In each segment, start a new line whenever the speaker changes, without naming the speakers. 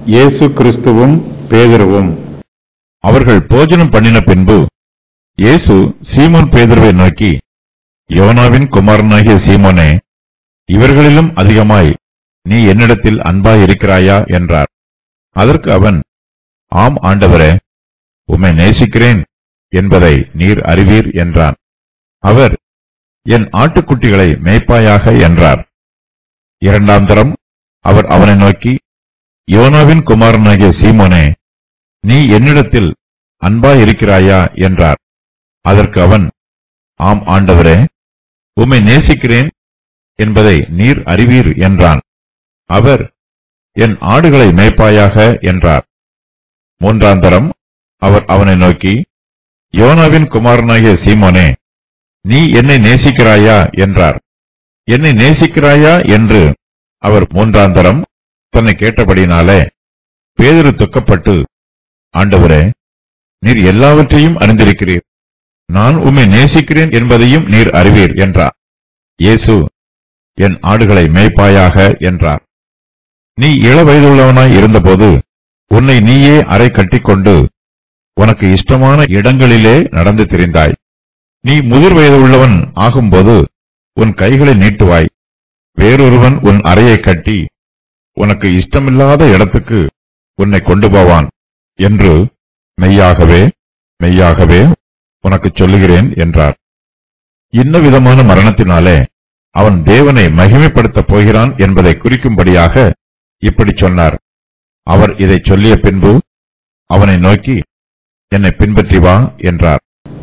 இயேசு கிறிஸ்துவும் பேதுருவும்
அவர்கள் போஜனம் பண்ணின பின்பு இயேசு சீமோன் பேதுருவை நோக்கி யோனாவின் குமாரனாகிய சீமோனே இவர்களிலும் அதிகமாய் நீ என்னிடத்தில் அன்பாய் இருக்கிறாயா என்றார் அதற்கு அவன் ஆம் ஆண்டவரே உம்மை நேசிக்கிறேன் என்பதை நீர் அறிவீர் என்றான் அவர் என் ஆட்டுக்குட்டிகளை மேய்ப்பாயாக என்றார் இரண்டாம் தரம் அவர் அவனை நோக்கி யோனாவின் குமாரனாகிய சீமோனே நீ என்னிடத்தில் அன்பாய் இருக்கிறாயா என்றார் அதற்கு அவன் ஆம் ஆண்டவரே உம்மை நேசிக்கிறேன் என்பதை நீர் அறிவீர் என்றான் அவர் என் ஆடுகளை மேய்ப்பாயாக என்றார் மூன்றாந்தரம் அவர் அவனை நோக்கி யோனாவின் குமாரனாகிய சீமோனே நீ என்னை நேசிக்கிறாயா என்றார் என்னை நேசிக்கிறாயா என்று அவர் மூன்றாந்தரம் தன்னை கேட்டபடினாலே பேதுரு துக்கப்பட்டு ஆண்டவரே நீர் எல்லாவற்றையும் அறிந்திருக்கிறீர் நான் உம்மை நேசிக்கிறேன் என்பதையும் நீர் அறிவீர் என்றார் இயேசு என் ஆடுகளை மேய்ப்பாயாக என்றார் நீ இள வயதுள்ளவனாய் இருந்தபோது உன்னை நீயே அறை கட்டிக்கொண்டு உனக்கு இஷ்டமான இடங்களிலே நடந்து திரிந்தாய் நீ முதிர் வயது உள்ளவன் ஆகும்போது உன் கைகளை நீட்டுவாய் வேறொருவன் உன் அறையை கட்டி உனக்கு இஷ்டமில்லாத இடத்துக்கு உன்னை கொண்டு போவான் என்று மெய்யாகவே மெய்யாகவே உனக்குச் சொல்லுகிறேன் என்றார் இன்ன விதமான மரணத்தினாலே அவன் தேவனை மகிமைப்படுத்தப் போகிறான் என்பதை குறிக்கும்படியாக இப்படி சொன்னார் அவர் இதைச் சொல்லிய பின்பு அவனை நோக்கி என்னை பின்பற்றி வா என்றார்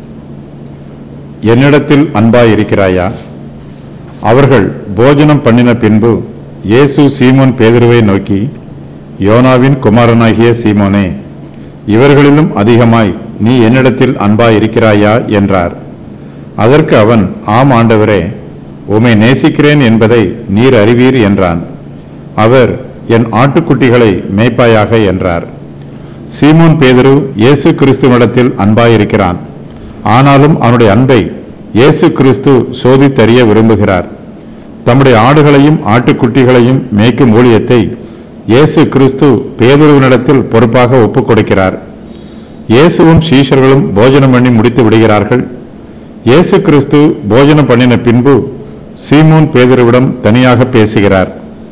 என்னிடத்தில் அன்பாய் இருக்கிறாயா அவர்கள் போஜனம் பண்ணின பின்பு இயேசு சீமோன் பேதுருவை நோக்கி யோனாவின் குமாரனாகிய சீமோனே இவர்களிலும் அதிகமாய் நீ என்னிடத்தில் அன்பாய் இருக்கிறாயா என்றார் அதற்கு அவன் ஆம் ஆண்டவரே உம்மை நேசிக்கிறேன் என்பதை நீர் அறிவீர் என்றான் அவர் என் ஆட்டுக்குட்டிகளை மேய்ப்பாயாக என்றார் சீமோன் பேதுரு இயேசு கிறிஸ்துவிடத்தில் அன்பாயிருக்கிறான் ஆனாலும் அவனுடைய அன்பை இயேசு கிறிஸ்து சோதித்தறிய விரும்புகிறார் தம்முடைய ஆடுகளையும் ஆட்டுக்குட்டிகளையும் மேய்க்கும் ஊழியத்தை இயேசு கிறிஸ்து பேதுருவினிடத்தில் பொறுப்பாக ஒப்புக் கொடுக்கிறார் இயேசுவும் சீஷர்களும் போஜனம் பண்ணி முடித்து விடுகிறார்கள் இயேசு கிறிஸ்து போஜனம் பண்ணின பின்பு சீமோன் பேதுருவிடம் தனியாக பேசுகிறார்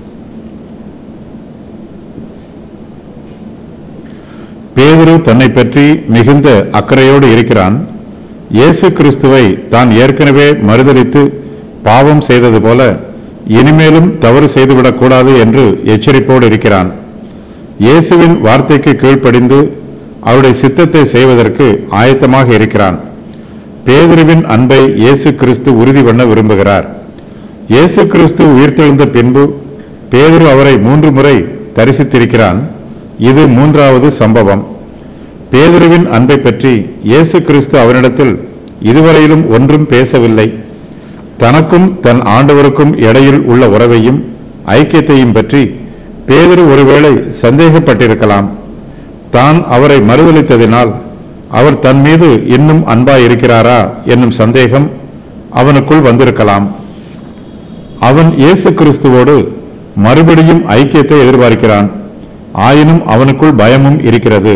பேதுரு தன்னை பற்றி மிகுந்த அக்கறையோடு இருக்கிறான் இயேசு கிறிஸ்துவை தான் ஏற்கனவே மறுதலித்து பாவம் செய்தது போல இனிமேலும் தவறு செய்துவிடக் கூடாது என்று எச்சரிப்போடு இருக்கிறான் இயேசுவின் வார்த்தைக்கு கீழ்ப்படிந்து அவருடைய சித்தத்தை செய்வதற்கு ஆயத்தமாக இருக்கிறான் பேதுருவின் அன்பை இயேசு கிறிஸ்து உறுதி பண்ண விரும்புகிறார் இயேசு கிறிஸ்து உயிர்த்தெழுந்த பின்பு பேதுரு அவரை மூன்று முறை தரிசித்திருக்கிறான் இது மூன்றாவது சம்பவம் பேதுருவின் அன்பை பற்றி இயேசு கிறிஸ்து அவனிடத்தில் இதுவரையிலும் ஒன்றும் பேசவில்லை தனக்கும் தன் ஆண்டவருக்கும் இடையில் உள்ள உறவையும் ஐக்கியத்தையும் பற்றி பேதுரு ஒருவேளை சந்தேகப்பட்டிருக்கலாம் தான் அவரை மறுதலித்ததினால் அவர் தன் மீது இன்னும் அன்பாய் இருக்கிறாரா என்னும் சந்தேகம் அவனுக்குள் வந்திருக்கலாம் அவன் இயேசு கிறிஸ்துவோடு மறுபடியும் ஐக்கியத்தை எதிர்பார்க்கிறான் ஆயினும் அவனுக்குள் பயமும் இருக்கிறது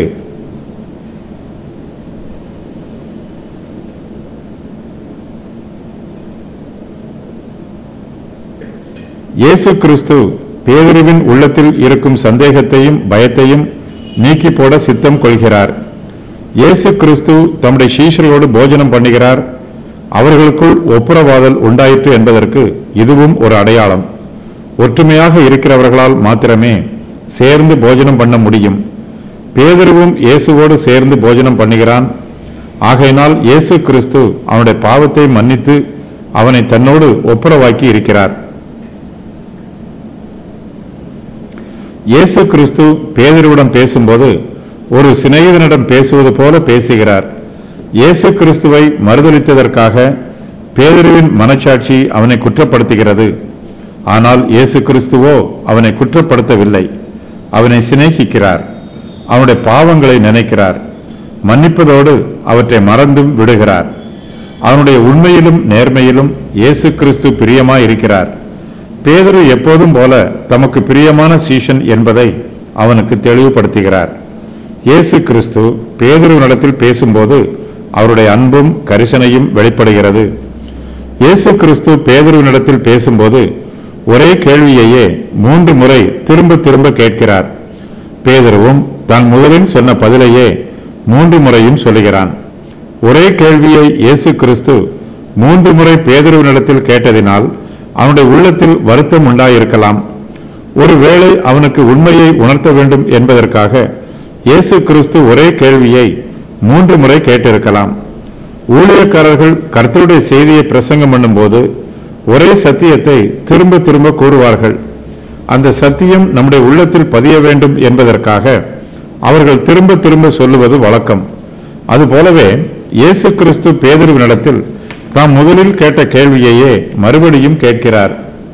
இயேசு கிறிஸ்து பேதுருவின் உள்ளத்தில் இருக்கும் சந்தேகத்தையும் பயத்தையும் நீக்கி போட சித்தம் கொள்கிறார் இயேசு கிறிஸ்து தம்முடைய சீஷர்களோடு போஜனம் பண்ணுகிறார் அவர்களுக்குள் ஒப்புரவாதல் உண்டாயிற்று என்பதற்கு இதுவும் ஒரு அடையாளம் ஒற்றுமையாக இருக்கிறவர்களால் மாத்திரமே சேர்ந்து போஜனம் பண்ண முடியும் பேதுருவும் இயேசுவோடு சேர்ந்து போஜனம் பண்ணுகிறான் ஆகையினால் இயேசு கிறிஸ்து அவனுடைய பாவத்தை மன்னித்து அவனை தன்னோடு ஒப்புரவாக்கி இருக்கிறார் இயேசு கிறிஸ்து பேதுருவிடம் பேசும்போது ஒரு சிநேகிதனிடம் பேசுவது போல பேசுகிறார் இயேசு கிறிஸ்துவை மறுதலித்ததற்காக பேதுருவின் மனச்சாட்சி அவனை குற்றப்படுத்துகிறது ஆனால் இயேசு கிறிஸ்துவோ அவனை குற்றப்படுத்தவில்லை அவனை சிநேகிக்கிறார் அவனுடைய பாவங்களை நினைக்கிறார் மன்னிப்பதோடு அவற்றை மறந்தும் விடுகிறார் அவனுடைய உண்மையிலும் நேர்மையிலும் இயேசு கிறிஸ்து பிரியமாய் இருக்கிறார் பேதுரு எப்போதும் போல தமக்கு பிரியமான சீஷன் என்பதை அவனுக்கு தெளிவுபடுத்துகிறார் இயேசு கிறிஸ்து பேதுருவினிடத்தில் பேசும்போது அவருடைய அன்பும் கரிசனையும் வெளிப்படுகிறது இயேசு கிறிஸ்து பேதுருவினிடத்தில் பேசும்போது ஒரே கேள்வியையே மூன்று முறை திரும்ப திரும்ப கேட்கிறார் பேதுருவும் தான் முதலில் சொன்ன பதிலையே மூன்று முறையும் சொல்லுகிறான் ஒரே கேள்வியை இயேசு கிறிஸ்து மூன்று முறை பேதுருவினிடத்தில் கேட்டதினால் அவனுடைய உள்ளத்தில் வருத்தம் உண்டாயிருக்கலாம் ஒருவேளை அவனுக்கு உண்மையை உணர்த்த வேண்டும் என்பதற்காக இயேசு கிறிஸ்து ஒரே கேள்வியை மூன்று முறை கேட்டிருக்கலாம் ஊழியக்காரர்கள் கர்த்தருடைய செய்தியை பிரசங்கம் பண்ணும்போது ஒரே சத்தியத்தை திரும்ப திரும்ப கூறுவார்கள் அந்த சத்தியம் நம்முடைய உள்ளத்தில் பதிய வேண்டும் என்பதற்காக அவர்கள் திரும்ப திரும்ப சொல்லுவது வழக்கம் அதுபோலவே இயேசு கிறிஸ்து பேதுருவினிடத்தில் தாம் முதலில் கேட்ட கேள்வியையே மறுபடியும் கேட்கிறார்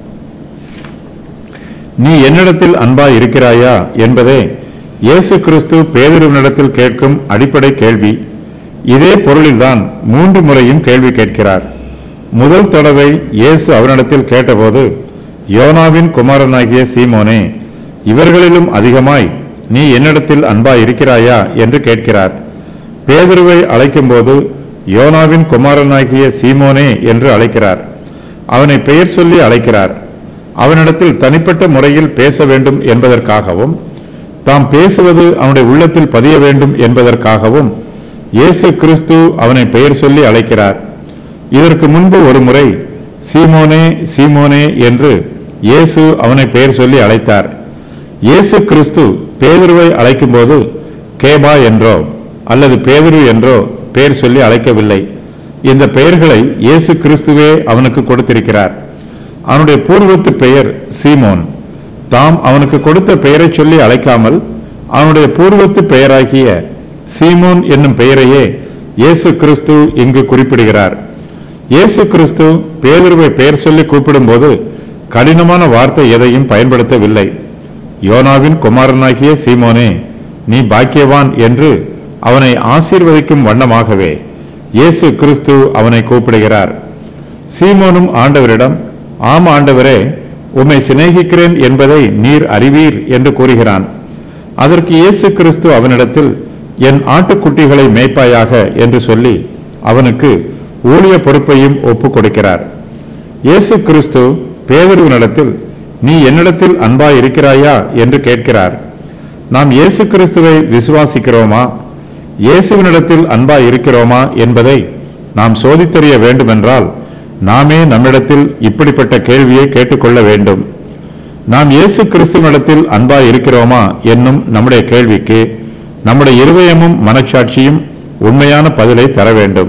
நீ என்னிடத்தில் அன்பாய் இருக்கிறாயா என்பதே இயேசு கிறிஸ்து பேதுருவினிடத்தில் கேட்கும் அடிப்படை கேள்வி இதே பொருளில்தான் மூன்று முறையும் கேள்வி கேட்கிறார் முதல் தடவை இயேசு அவனிடத்தில் கேட்டபோது யோனாவின் குமாரனாகிய சீமோனே இவர்களிலும் அதிகமாய் நீ என்னிடத்தில் அன்பாய் இருக்கிறாயா என்று கேட்கிறார் பேதுருவை அழைக்கும்போது யோனாவின் குமாரனாகிய சீமோனே என்று அழைக்கிறார் அவனை பெயர் சொல்லி அழைக்கிறார் அவனிடத்தில் தனிப்பட்ட முறையில் பேச வேண்டும் என்பதற்காகவும் தாம் பேசுவது அவனுடைய உள்ளத்தில் பதிய வேண்டும் என்பதற்காகவும் இயேசு கிறிஸ்து அவனை பெயர் சொல்லி அழைக்கிறார் இதற்கு முன்பு ஒரு முறை சீமோனே சீமோனே என்று இயேசு அவனை பெயர் சொல்லி அழைத்தார் இயேசு கிறிஸ்து பேதுருவை அழைக்கும்போது கேபா என்றோ அல்லது பேதுரு என்றோ பெயர் சொல்லி அழைக்கவில்லை இந்த பெயர்களை இயேசு கிறிஸ்துவே அவனுக்கு கொடுத்திருக்கிறார் அவனுடைய பூர்வத்து பெயர் சீமோன் தாம் அவனுக்கு கொடுத்த பெயரை சொல்லி அழைக்காமல் அவனுடைய பூர்வத்து பெயராகிய சீமோன் என்னும் பெயரையே இயேசு கிறிஸ்து இங்கு குறிப்பிடுகிறார் இயேசு கிறிஸ்து பேதுருவை பெயர் சொல்லி கூப்பிடும்போது கடினமான வார்த்தை எதையும் பயன்படுத்தவில்லை யோனாவின் குமாரனாகிய சீமோனே நீ பாக்கியவான் என்று அவனை ஆசீர்வதிக்கும் வண்ணமாகவே இயேசு கிறிஸ்து அவனை கூப்பிடுகிறார் சீமோனும் ஆண்டவரிடம் ஆம் ஆண்டவரே உம்மை சிநேகிக்கிறேன் என்பதை நீர் அறிவீர் என்று கூறுகிறான் அதற்கு இயேசு கிறிஸ்து அவனிடத்தில் என் ஆட்டுக்குட்டிகளை மேய்ப்பாயாக என்று சொல்லி அவனுக்கு ஊழிய பொறுப்பையும் ஒப்புக் கொடுக்கிறார் இயேசு கிறிஸ்து பேதுருவினிடத்தில் நீ என்னிடத்தில் அன்பாய் இருக்கிறாயா என்று கேட்கிறார் நாம் இயேசு கிறிஸ்துவை விசுவாசிக்கிறோமா இயேசுவினிடத்தில் அன்பாய் இருக்கிறோமா என்பதை நாம் சோதித்தறிய வேண்டுமென்றால் நாமே நம்மிடத்தில் இப்படிப்பட்ட கேள்வியை கேட்டுக்கொள்ள வேண்டும் நாம் இயேசு கிறிஸ்துவனிடத்தில் அன்பாய் இருக்கிறோமா என்னும் நம்முடைய கேள்விக்கு நம்முடைய இருதயமும் மனச்சாட்சியும் உண்மையான பதிலை தர வேண்டும்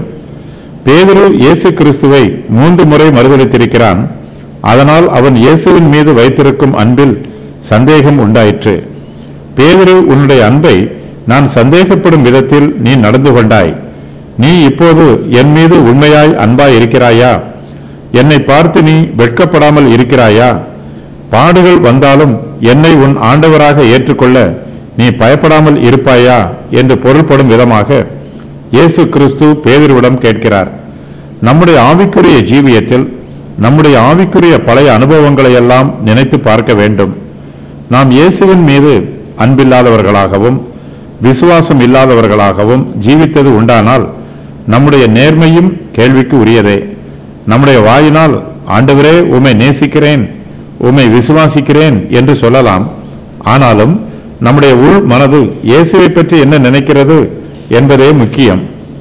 பேதுரு இயேசு கிறிஸ்துவை மூன்று முறை மறுதளித்திருக்கிறான் அதனால் அவன் இயேசுவின் மீது வைத்திருக்கும் அன்பில் சந்தேகம் உண்டாயிற்று பேதுரு உன்னுடைய அன்பை நான் சந்தேகப்படும் விதத்தில் நீ நடந்து கொண்டாய் நீ இப்போது என் மீது உண்மையாய் அன்பாய் இருக்கிறாயா என்னை பார்த்து நீ வெட்கப்படாமல் இருக்கிறாயா பாடுகள் வந்தாலும் என்னை உன் ஆண்டவராக ஏற்றுக்கொள்ள நீ பயப்படாமல் இருப்பாயா என்று பொருள்படும் விதமாக இயேசு கிறிஸ்து பேதுருவிடம் கேட்கிறார் நம்முடைய ஆவிக்குரிய ஜீவியத்தில் நம்முடைய ஆவிக்குரிய பழைய அனுபவங்களை எல்லாம் நினைத்து பார்க்க வேண்டும் நாம் இயேசுவின் மீது அன்பில்லாதவர்களாகவும் விசுவாசம் இல்லாதவர்களாகவும் ஜீவித்தது உண்டானால் நம்முடைய நேர்மையும் கேள்விக்கு உரியதே நம்முடைய வாயினால் ஆண்டவரே உம்மை நேசிக்கிறேன் உம்மை விசுவாசிக்கிறேன் என்று சொல்லலாம் ஆனாலும் நம்முடைய உள் மனது இயேசுவை பற்றி என்ன நினைக்கிறது என்பதே முக்கியம்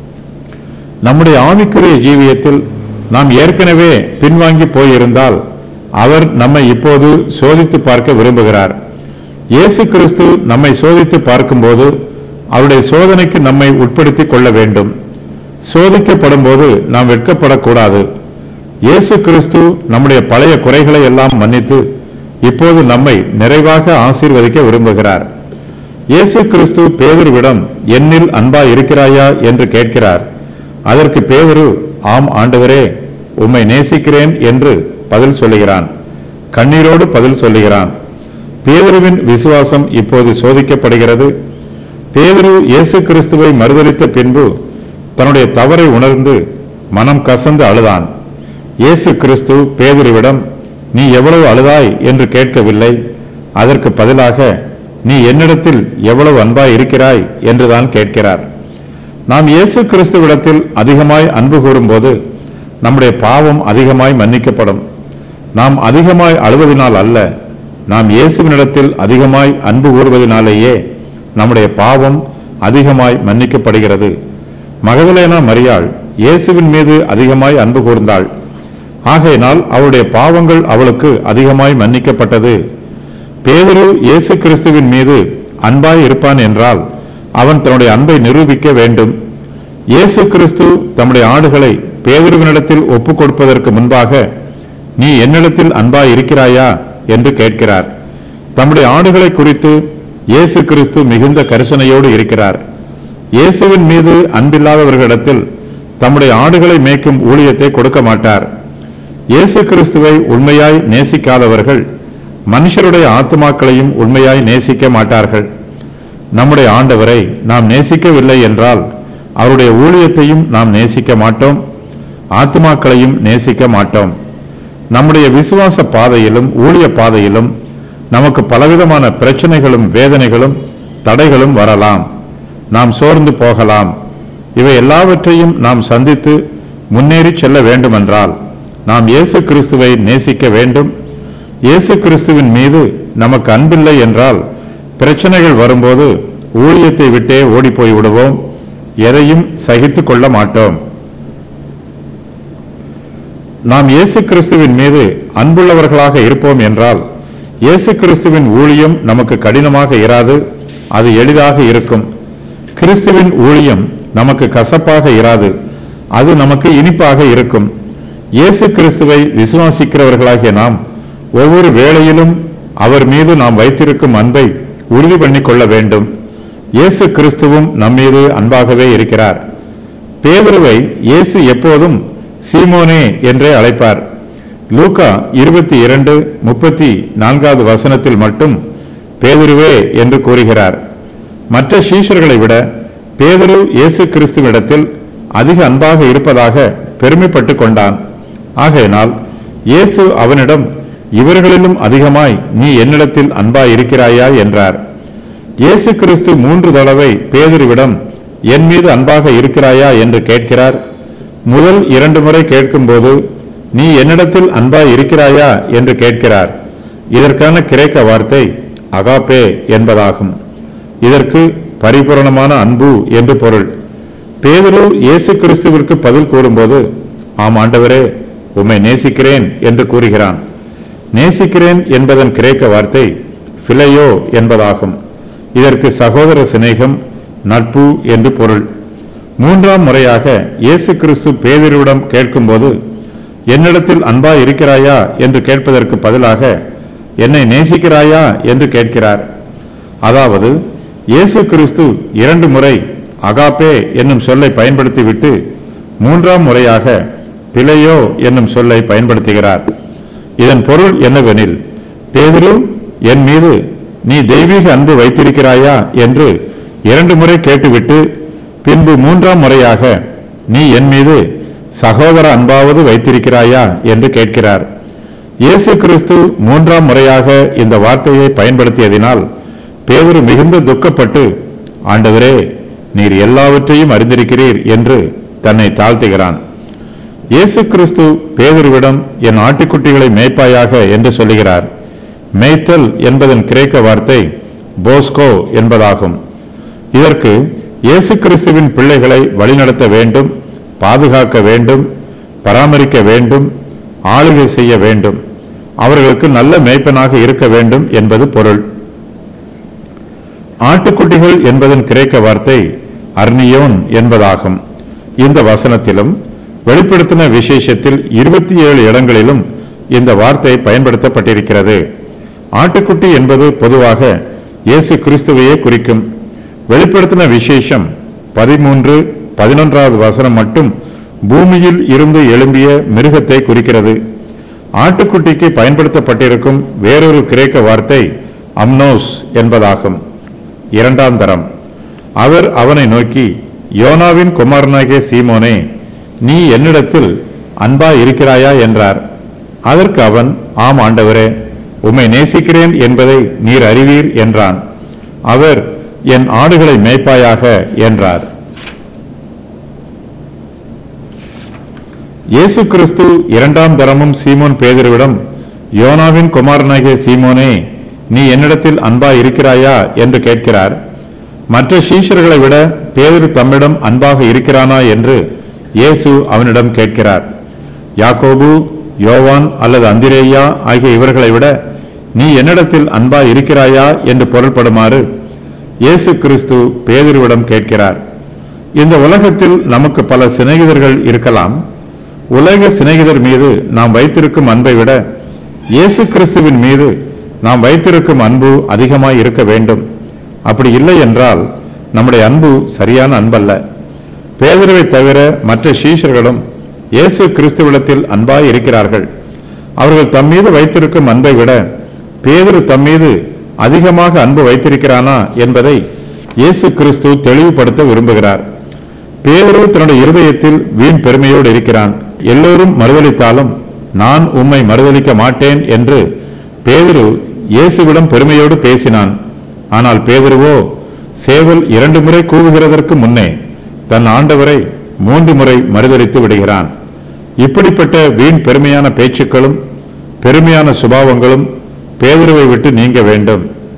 நம்முடைய ஆவிக்குரிய ஜீவியத்தில் நாம் ஏற்கனவே பின்வாங்கி போயிருந்தால் அவர் நம்மை இப்போது சோதித்து பார்க்க விரும்புகிறார் இயேசு கிறிஸ்து நம்மை சோதித்து பார்க்கும்போது அவருடைய சோதனைக்கு நம்மை உட்படுத்திக் கொள்ள வேண்டும் சோதிக்கப்படும் போது நாம் வெட்கப்படக்கூடாது இயேசு கிறிஸ்து நம்முடைய பழைய குறைகளை எல்லாம் மன்னித்து இப்போது நம்மை நிறைவாக ஆசீர்வதிக்க விரும்புகிறார் இயேசு கிறிஸ்து பேதுருவிடம் என்னில் அன்பா இருக்கிறாயா என்று கேட்கிறார் அதற்கு பேதுரு ஆம் ஆண்டவரே உம்மை நேசிக்கிறேன் என்று பதில் சொல்லுகிறான் கண்ணீரோடு பதில் சொல்லுகிறான் பேதுருவின் விசுவாசம் இப்போது சோதிக்கப்படுகிறது பேதுரு இயேசு கிறிஸ்துவை மறுதலித்த பின்பு தன்னுடைய தவறை உணர்ந்து மனம் கசந்து அழுதான் இயேசு கிறிஸ்து பேதுருவிடம் நீ எவ்வளவு அழுதாய் என்று கேட்கவில்லை அதற்கு பதிலாக நீ என்னிடத்தில் எவ்வளவு அன்பாய் இருக்கிறாய் என்றுதான் கேட்கிறார் நாம் இயேசு கிறிஸ்துவிடத்தில் அதிகமாய் அன்பு கூறும்போது நம்முடைய பாவம் அதிகமாய் மன்னிக்கப்படும் நாம் அதிகமாய் அழுவதினால் அல்ல நாம் இயேசுவினிடத்தில் அதிகமாய் அன்பு கூறுவதினாலேயே நம்முடைய பாவம் அதிகமாய் மன்னிக்கப்படுகிறது மகதலேனா மரியாள் இயேசுவின் மீது அதிகமாய் அன்பு கூர்ந்தாள் ஆகையினால் அவளுடைய பாவங்கள் அவளுக்கு அதிகமாய் மன்னிக்கப்பட்டது பேதுரு இயேசு கிறிஸ்துவின் மீது அன்பாய் இருப்பான் என்றால் அவன் தன்னுடைய அன்பை நிரூபிக்க வேண்டும் இயேசு கிறிஸ்து தம்முடைய ஆடுகளை பேதுருவினிடத்தில் ஒப்புக் கொடுப்பதற்கு முன்பாக நீ என்னிடத்தில் அன்பாய் இருக்கிறாயா என்று கேட்கிறார் தம்முடைய ஆடுகளை குறித்து இயேசு கிறிஸ்து மிகுந்த கரிசனையோடு இருக்கிறார் இயேசுவின் மீது அன்பில்லாதவர்களிடத்தில் தம்முடைய ஆடுகளை மேய்க்கும் ஊழியத்தை கொடுக்க மாட்டார் இயேசு கிறிஸ்துவை உண்மையாய் நேசிக்காதவர்கள் மனுஷருடைய ஆத்துமாக்களையும் உண்மையாய் நேசிக்க மாட்டார்கள் நம்முடைய ஆண்டவரை நாம் நேசிக்கவில்லை என்றால் அவருடைய ஊழியத்தையும் நாம் நேசிக்க மாட்டோம் ஆத்துமாக்களையும் நேசிக்க மாட்டோம் நம்முடைய விசுவாச பாதையிலும் ஊழிய பாதையிலும் நமக்கு பலவிதமான பிரச்சனைகளும் வேதனைகளும் தடைகளும் வரலாம் நாம் சோர்ந்து போகலாம் இவை எல்லாவற்றையும் நாம் சந்தித்து முன்னேறி செல்ல வேண்டுமென்றால் நாம் இயேசு கிறிஸ்துவை நேசிக்க வேண்டும் இயேசு கிறிஸ்துவின் மீது நமக்கு அன்பில்லை என்றால் பிரச்சனைகள் வரும்போது ஊழியத்தை விட்டே ஓடிப்போய் விடுவோம் எதையும் சகித்துக் கொள்ள மாட்டோம் நாம் இயேசு கிறிஸ்துவின் மீது அன்புள்ளவர்களாக இருப்போம் என்றால் இயேசு கிறிஸ்துவின் ஊழியம் நமக்கு கடினமாக இராது அது எளிதாக இருக்கும் கிறிஸ்துவின் ஊழியம் நமக்கு கசப்பாக இராது அது நமக்கு இனிப்பாக இருக்கும் இயேசு கிறிஸ்துவை விசுவாசிக்கிறவர்களாகிய நாம் ஒவ்வொரு வேளையிலும் அவர் மீது நாம் வைத்திருக்கும் அன்பை உறுதி பண்ணிக் கொள்ள வேண்டும் இயேசு கிறிஸ்துவும் நம்மீது அன்பாகவே இருக்கிறார் பேதுருவை இயேசு எப்போதும் சீமோனே என்றே அழைப்பார் லூக்கா இருபத்தி இரண்டு முப்பத்தி நான்காவது வசனத்தில் மட்டும் பேதுருவே என்று கூறுகிறார் மற்ற சீஷர்களை விட பேதுரு இயேசு கிறிஸ்துவிடத்தில் அதிக அன்பாக இருப்பதாக பெருமைப்பட்டுக் கொண்டான் ஆகையினால் இயேசு அவனிடம் இவர்களிலும் அதிகமாய் நீ என்னிடத்தில் அன்பாய் இருக்கிறாயா என்றார் இயேசு கிறிஸ்து மூன்று தடவை பேதுருவிடம் என் மீது அன்பாக இருக்கிறாயா என்று கேட்கிறார் முதல் இரண்டு முறை கேட்கும்போது நீ என்னிடத்தில் அன்பாய் இருக்கிறாயா என்று கேட்கிறார் இதற்கான கிரேக்க வார்த்தை அகாப்பே என்பதாகும் இதற்கு பரிபூரணமான அன்பு என்று பொருள் பேதுரு இயேசு கிறிஸ்துவிற்கு பதில் கூறும்போது ஆம் ஆண்டவரே உம்மை நேசிக்கிறேன் என்று கூறுகிறான் நேசிக்கிறேன் என்பதன் கிரேக்க வார்த்தை பிலையோ என்பதாகும் இதற்கு சகோதர சிநேகம் நட்பு என்று பொருள் மூன்றாம் முறையாக இயேசு கிறிஸ்து பேதுருவிடம் கேட்கும்போது என்னிடத்தில் அன்பாய் இருக்கிறாயா என்று கேட்பதற்கு பதிலாக என்னை நேசிக்கிறாயா என்று கேட்கிறார் அதாவது இயேசு கிறிஸ்து இரண்டு முறை அகாப்பே என்னும் சொல்லை பயன்படுத்திவிட்டு மூன்றாம் முறையாக பிழையோ என்னும் சொல்லை பயன்படுத்துகிறார் இதன் பொருள் என்னவெனில் பேதுரு என் மீது நீ தெய்வீக அன்பு வைத்திருக்கிறாயா என்று இரண்டு முறை கேட்டுவிட்டு பின்பு மூன்றாம் முறையாக நீ என் மீது சகோதர அன்பாவது வைத்திருக்கிறாயா என்று கேட்கிறார் இயேசு கிறிஸ்து மூன்றாம் முறையாக இந்த வார்த்தையை பயன்படுத்தியதினால் பேதுரு மிகுந்த துக்கப்பட்டு ஆண்டவரே நீர் எல்லாவற்றையும் அறிந்திருக்கிறீர் என்று தன்னை தாழ்த்துகிறான் இயேசு கிறிஸ்து பேதுருவிடம் என் ஆட்டுக்குட்டிகளை மேய்ப்பாயாக என்று சொல்லுகிறார் மேய்த்தல் என்பதன் கிரேக்க வார்த்தை போஸ்கோ என்பதாகும் இதற்கு இயேசு கிறிஸ்துவின் பிள்ளைகளை வழிநடத்த வேண்டும் பாதுகாக்க வேண்டும் பராமரிக்க வேண்டும் ஆளுகை செய்ய வேண்டும் அவர்களுக்கு நல்ல மேய்ப்பனாக இருக்க வேண்டும் என்பது பொருள் ஆட்டுக்குட்டிகள் என்பதன் கிரேக்க வார்த்தை அர்னியோன் என்பதாகும் இந்த வசனத்திலும் வெளிப்படுத்தின விசேஷத்தில் இருபத்தி ஏழு இடங்களிலும் இந்த வார்த்தை பயன்படுத்தப்பட்டிருக்கிறது ஆட்டுக்குட்டி என்பது பொதுவாக இயேசு கிறிஸ்துவையே குறிக்கும் வெளிப்படுத்தின விசேஷம் பதிமூன்று பதினொன்றாவது வசனம் மட்டும் பூமியில் இருந்து எழும்பிய மிருகத்தை குறிக்கிறது ஆட்டுக்குட்டிக்கு பயன்படுத்தப்பட்டிருக்கும் வேறொரு கிரேக்க வார்த்தை அம்னோஸ் என்பதாகும் இரண்டாம் தரம் அவர் அவனை நோக்கி யோனாவின் குமாரனாகிய சீமோனே நீ என்னிடத்தில் அன்பா இருக்கிறாயா என்றார் அதற்கு அவன் ஆம் ஆண்டவரே உம்மை நேசிக்கிறேன் என்பதை நீர் அறிவீர் என்றான் அவர் என் ஆடுகளை மேய்ப்பாயாக என்றார் இயேசு கிறிஸ்து இரண்டாம் தரமும் சீமோன் பேதுருவிடம் யோனாவின் குமாரனாகிய சீமோனே நீ என்னிடத்தில் அன்பா இருக்கிறாயா என்று கேட்கிறார் மற்ற சீஷர்களை விட பேதுரு தம்மிடம் அன்பாக இருக்கிறானா என்று இயேசு அவனிடம் கேட்கிறார் யாக்கோபு யோவான் அல்லது அந்திரேயா ஆகிய இவர்களை விட நீ என்னிடத்தில் அன்பா இருக்கிறாயா என்று பொருள்படுமாறு இயேசு கிறிஸ்து பேதுருவிடம் கேட்கிறார் இந்த உலகத்தில் நமக்கு பல சிநேகிதர்கள் இருக்கலாம் உலக சிநேகிதர் மீது நாம் வைத்திருக்கும் அன்பை விட இயேசு கிறிஸ்துவின் மீது நாம் வைத்திருக்கும் அன்பு அதிகமாய் இருக்க வேண்டும் அப்படி இல்லை என்றால் நம்முடைய அன்பு சரியான அன்பல்ல பேதருவை தவிர மற்ற சீஷர்களும் இயேசு கிறிஸ்துவிடத்தில் அன்பாய் இருக்கிறார்கள் அவர்கள் தம் மீது வைத்திருக்கும் அன்பை விட பேதுரு தம் மீது அதிகமாக அன்பு வைத்திருக்கிறானா என்பதை இயேசு கிறிஸ்து தெளிவுபடுத்த விரும்புகிறார் பேதுரு தன்னுடைய இருதயத்தில் வீண் பெருமையோடு இருக்கிறான் எல்லோரும் மறுதலித்தாலும் நான் உம்மை மறுதலிக்க மாட்டேன் என்று பேதுரு இயேசுவிடம் பெருமையோடு பேசினான் ஆனால் பேதுருவோ சேவல் இரண்டு முறை கூவுகிறதற்கு முன்னே தன் ஆண்டவரை மூன்று முறை மறுதலித்து விடுகிறான் இப்படிப்பட்ட வீண் பெருமையான பேச்சுக்களும் பெருமையான சுபாவங்களும் பேதுருவை விட்டு நீங்க வேண்டும்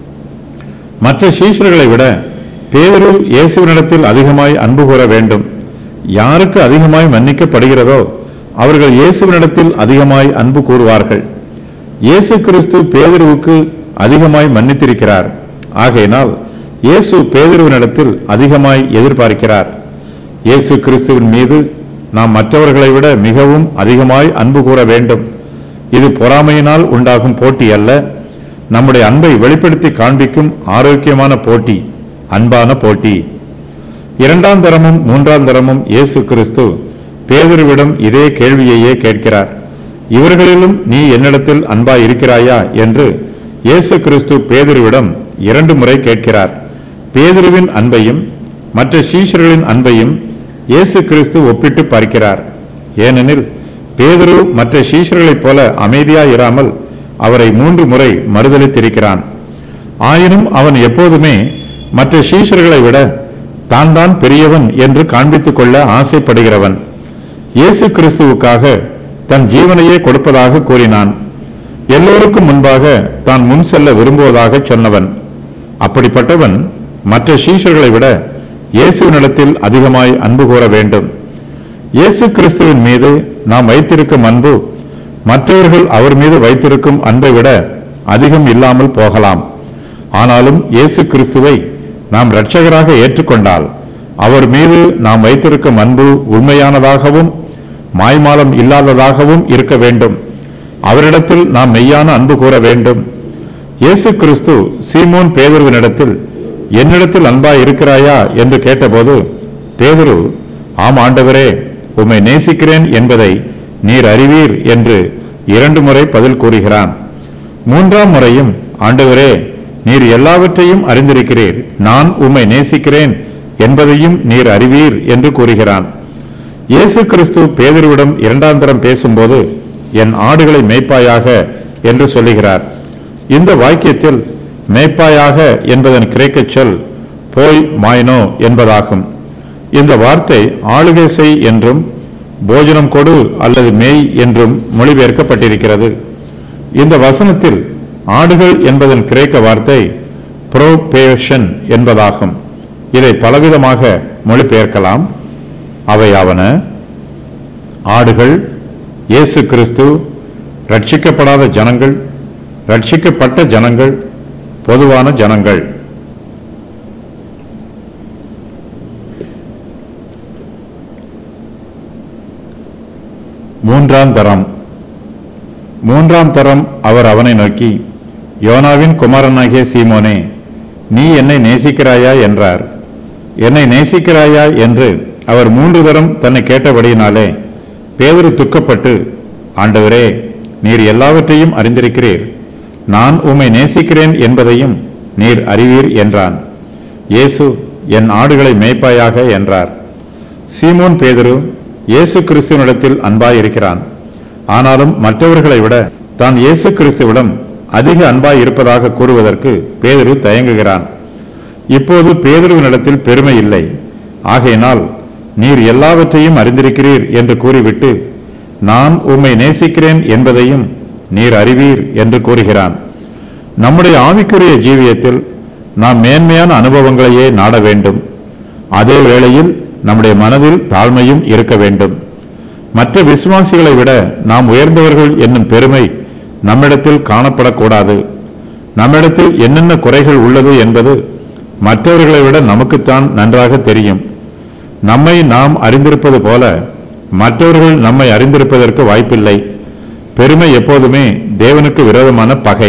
மற்ற சீஷர்களை விட பேதுரு இயேசுவினிடத்தில் அதிகமாய் அன்பு கூற வேண்டும் யாருக்கு அதிகமாய் மன்னிக்கப்படுகிறதோ அவர்கள் இயேசுவினிடத்தில் அதிகமாய் அன்பு கூறுவார்கள் இயேசு கிறிஸ்து பேதுருவுக்கு அதிகமாய் மன்னித்திருக்கிறார் ஆகையினால் இயேசு பேதுருவினிடத்தில் அதிகமாய் எதிர்பார்க்கிறார் இயேசு கிறிஸ்துவின் மீது நாம் மற்றவர்களை விட மிகவும் அதிகமாய் அன்பு கூற வேண்டும் இது பொறாமையினால் உண்டாகும் போட்டி அல்ல நம்முடைய அன்பை வெளிப்படுத்தி காண்பிக்கும் ஆரோக்கியமான போட்டி அன்பான போட்டி இரண்டாம் தரமும் மூன்றாம் தரமும் இயேசு கிறிஸ்து பேதுருவிடம் இதே கேள்வியையே கேட்கிறார் இவர்களிலும் நீ என்னிடத்தில் அன்பாய் இருக்கிறாயா என்று இயேசு கிறிஸ்து பேதுருவிடம் இரண்டு முறை கேட்கிறார் பேதுருவின் அன்பையும் மற்ற சீஷர்களின் அன்பையும் இயேசு கிறிஸ்து ஒப்பிட்டு பார்க்கிறார் ஏனெனில் பேதுரு மற்ற சீஷர்களைப் போல அமைதியாய் இராமல் அவரை மூன்று முறை மறுதலித்திருக்கிறான் ஆயினும் அவன் எப்போதுமே மற்ற சீஷர்களை விட தான் தான் பெரியவன் என்று காண்பித்துக் கொள்ள ஆசைப்படுகிறவன் இயேசு கிறிஸ்துவுக்காக தன் ஜீவனையே கொடுப்பதாக கூறினான் எல்லோருக்கும் முன்பாக தான் முன் செல்ல விரும்புவதாக சொன்னவன் அப்படிப்பட்டவன் மற்ற சீஷர்களை விட இயேசுவினிடத்தில் அதிகமாய் அன்பு கூற வேண்டும் இயேசு கிறிஸ்துவின் மீது நாம் வைத்திருக்கும் அன்பு மற்றவர்கள் அவர் மீது வைத்திருக்கும் அன்பை விட அதிகம் இல்லாமல் போகலாம் ஆனாலும் இயேசு கிறிஸ்துவை நாம் இரட்சகராக ஏற்றுக்கொண்டால் அவர் மீது நாம் வைத்திருக்கும் அன்பு உண்மையானதாகவும் மாய்மாலம் இல்லாததாகவும் இருக்க வேண்டும் அவரிடத்தில் நாம் மெய்யான அன்பு கூற வேண்டும் இயேசு கிறிஸ்து சீமோன் பேதுருவினிடத்தில் என்னிடத்தில் அன்பாய் இருக்கிறாயா என்று கேட்டபோது பேதுரு ஆம் ஆண்டவரே உம்மை நேசிக்கிறேன் என்பதை நீர் அறிவீர் என்று இரண்டு முறை பதில் கூறுகிறான் மூன்றாம் முறையும் ஆண்டவரே நீர் எல்லாவற்றையும் அறிந்திருக்கிறீர் நான் உம்மை நேசிக்கிறேன் என்பதையும் நீர் அறிவீர் என்று கூறுகிறான் இயேசு கிறிஸ்து பேதுருவிடம் இரண்டாம் தரம் பேசும்போது என் ஆடுகளை மேய்ப்பாயாக என்று சொல்லுகிறார் இந்த வாக்கியத்தில் மேய்ப்பாயாக என்பதன் கிரேக்க சொல் போய் மாய்னோ என்பதாகும் இந்த வார்த்தை ஆளுகை செய் என்றும் போஜனம் கொடு அல்லது மேய் என்றும் மொழிபெயர்க்கப்பட்டிருக்கிறது இந்த வசனத்தில் ஆடுகள் என்பதன் கிரேக்க வார்த்தை புரோபேஷன் என்பதாகும் இதை பலவிதமாக மொழிபெயர்க்கலாம் அவையாவன ஆடுகள் இயேசு கிறிஸ்து ரட்சிக்கப்படாத ஜனங்கள் ரட்சிக்கப்பட்ட ஜனங்கள் பொதுவான ஜனங்கள் மூன்றாம் தரம் மூன்றாம் தரம் அவர் அவனை நோக்கி யோனாவின் குமாரனாகிய சீமோனே நீ என்னை நேசிக்கிறாயா என்றார் என்னை நேசிக்கிறாயா என்று அவர் மூன்று தரம் தன்னை கேட்டபடியினாலே பேதுரு துக்கப்பட்டு ஆண்டவரே நீர் எல்லாவற்றையும் அறிந்திருக்கிறீர் நான் உம்மை நேசிக்கிறேன் என்பதையும் நீர் அறிவீர் என்றான் இயேசு என் ஆடுகளை மேய்ப்பாயாக என்றார் சீமோன் பேதுரு இயேசு கிறிஸ்துவனிடத்தில் அன்பாயிருக்கிறான் ஆனாலும் மற்றவர்களை விட தான் இயேசு கிறிஸ்துவிடம் அதிக அன்பாய் இருப்பதாக கூறுவதற்கு பேதுரு தயங்குகிறான் இப்போது பேதுருவினிடத்தில் பெருமை இல்லை ஆகையினால் நீர் எல்லாவற்றையும் அறிந்திருக்கிறீர் என்று கூறிவிட்டு நான் உம்மை நேசிக்கிறேன் என்பதையும் நீர் அறிவீர் என்று கூறுகிறான் நம்முடைய ஆவிக்குரிய ஜீவியத்தில் நாம் மேன்மையான அனுபவங்களையே நாட வேண்டும் அதே வேளையில் நம்முடைய மனதில் தாழ்மையும் இருக்க வேண்டும் மற்ற விசுவாசிகளை விட நாம் உயர்ந்தவர்கள் என்னும் பெருமை நம்மிடத்தில் காணப்படக்கூடாது நம்மிடத்தில் என்னென்ன குறைகள் உள்ளது என்பது மற்றவர்களை விட நமக்குத்தான் நன்றாக தெரியும் நம்மை நாம் அறிந்திருப்பது போல மற்றவர்கள் நம்மை அறிந்திருப்பதற்கு வாய்ப்பில்லை பெருமை எப்போதுமே தேவனுக்கு விரோதமான பகை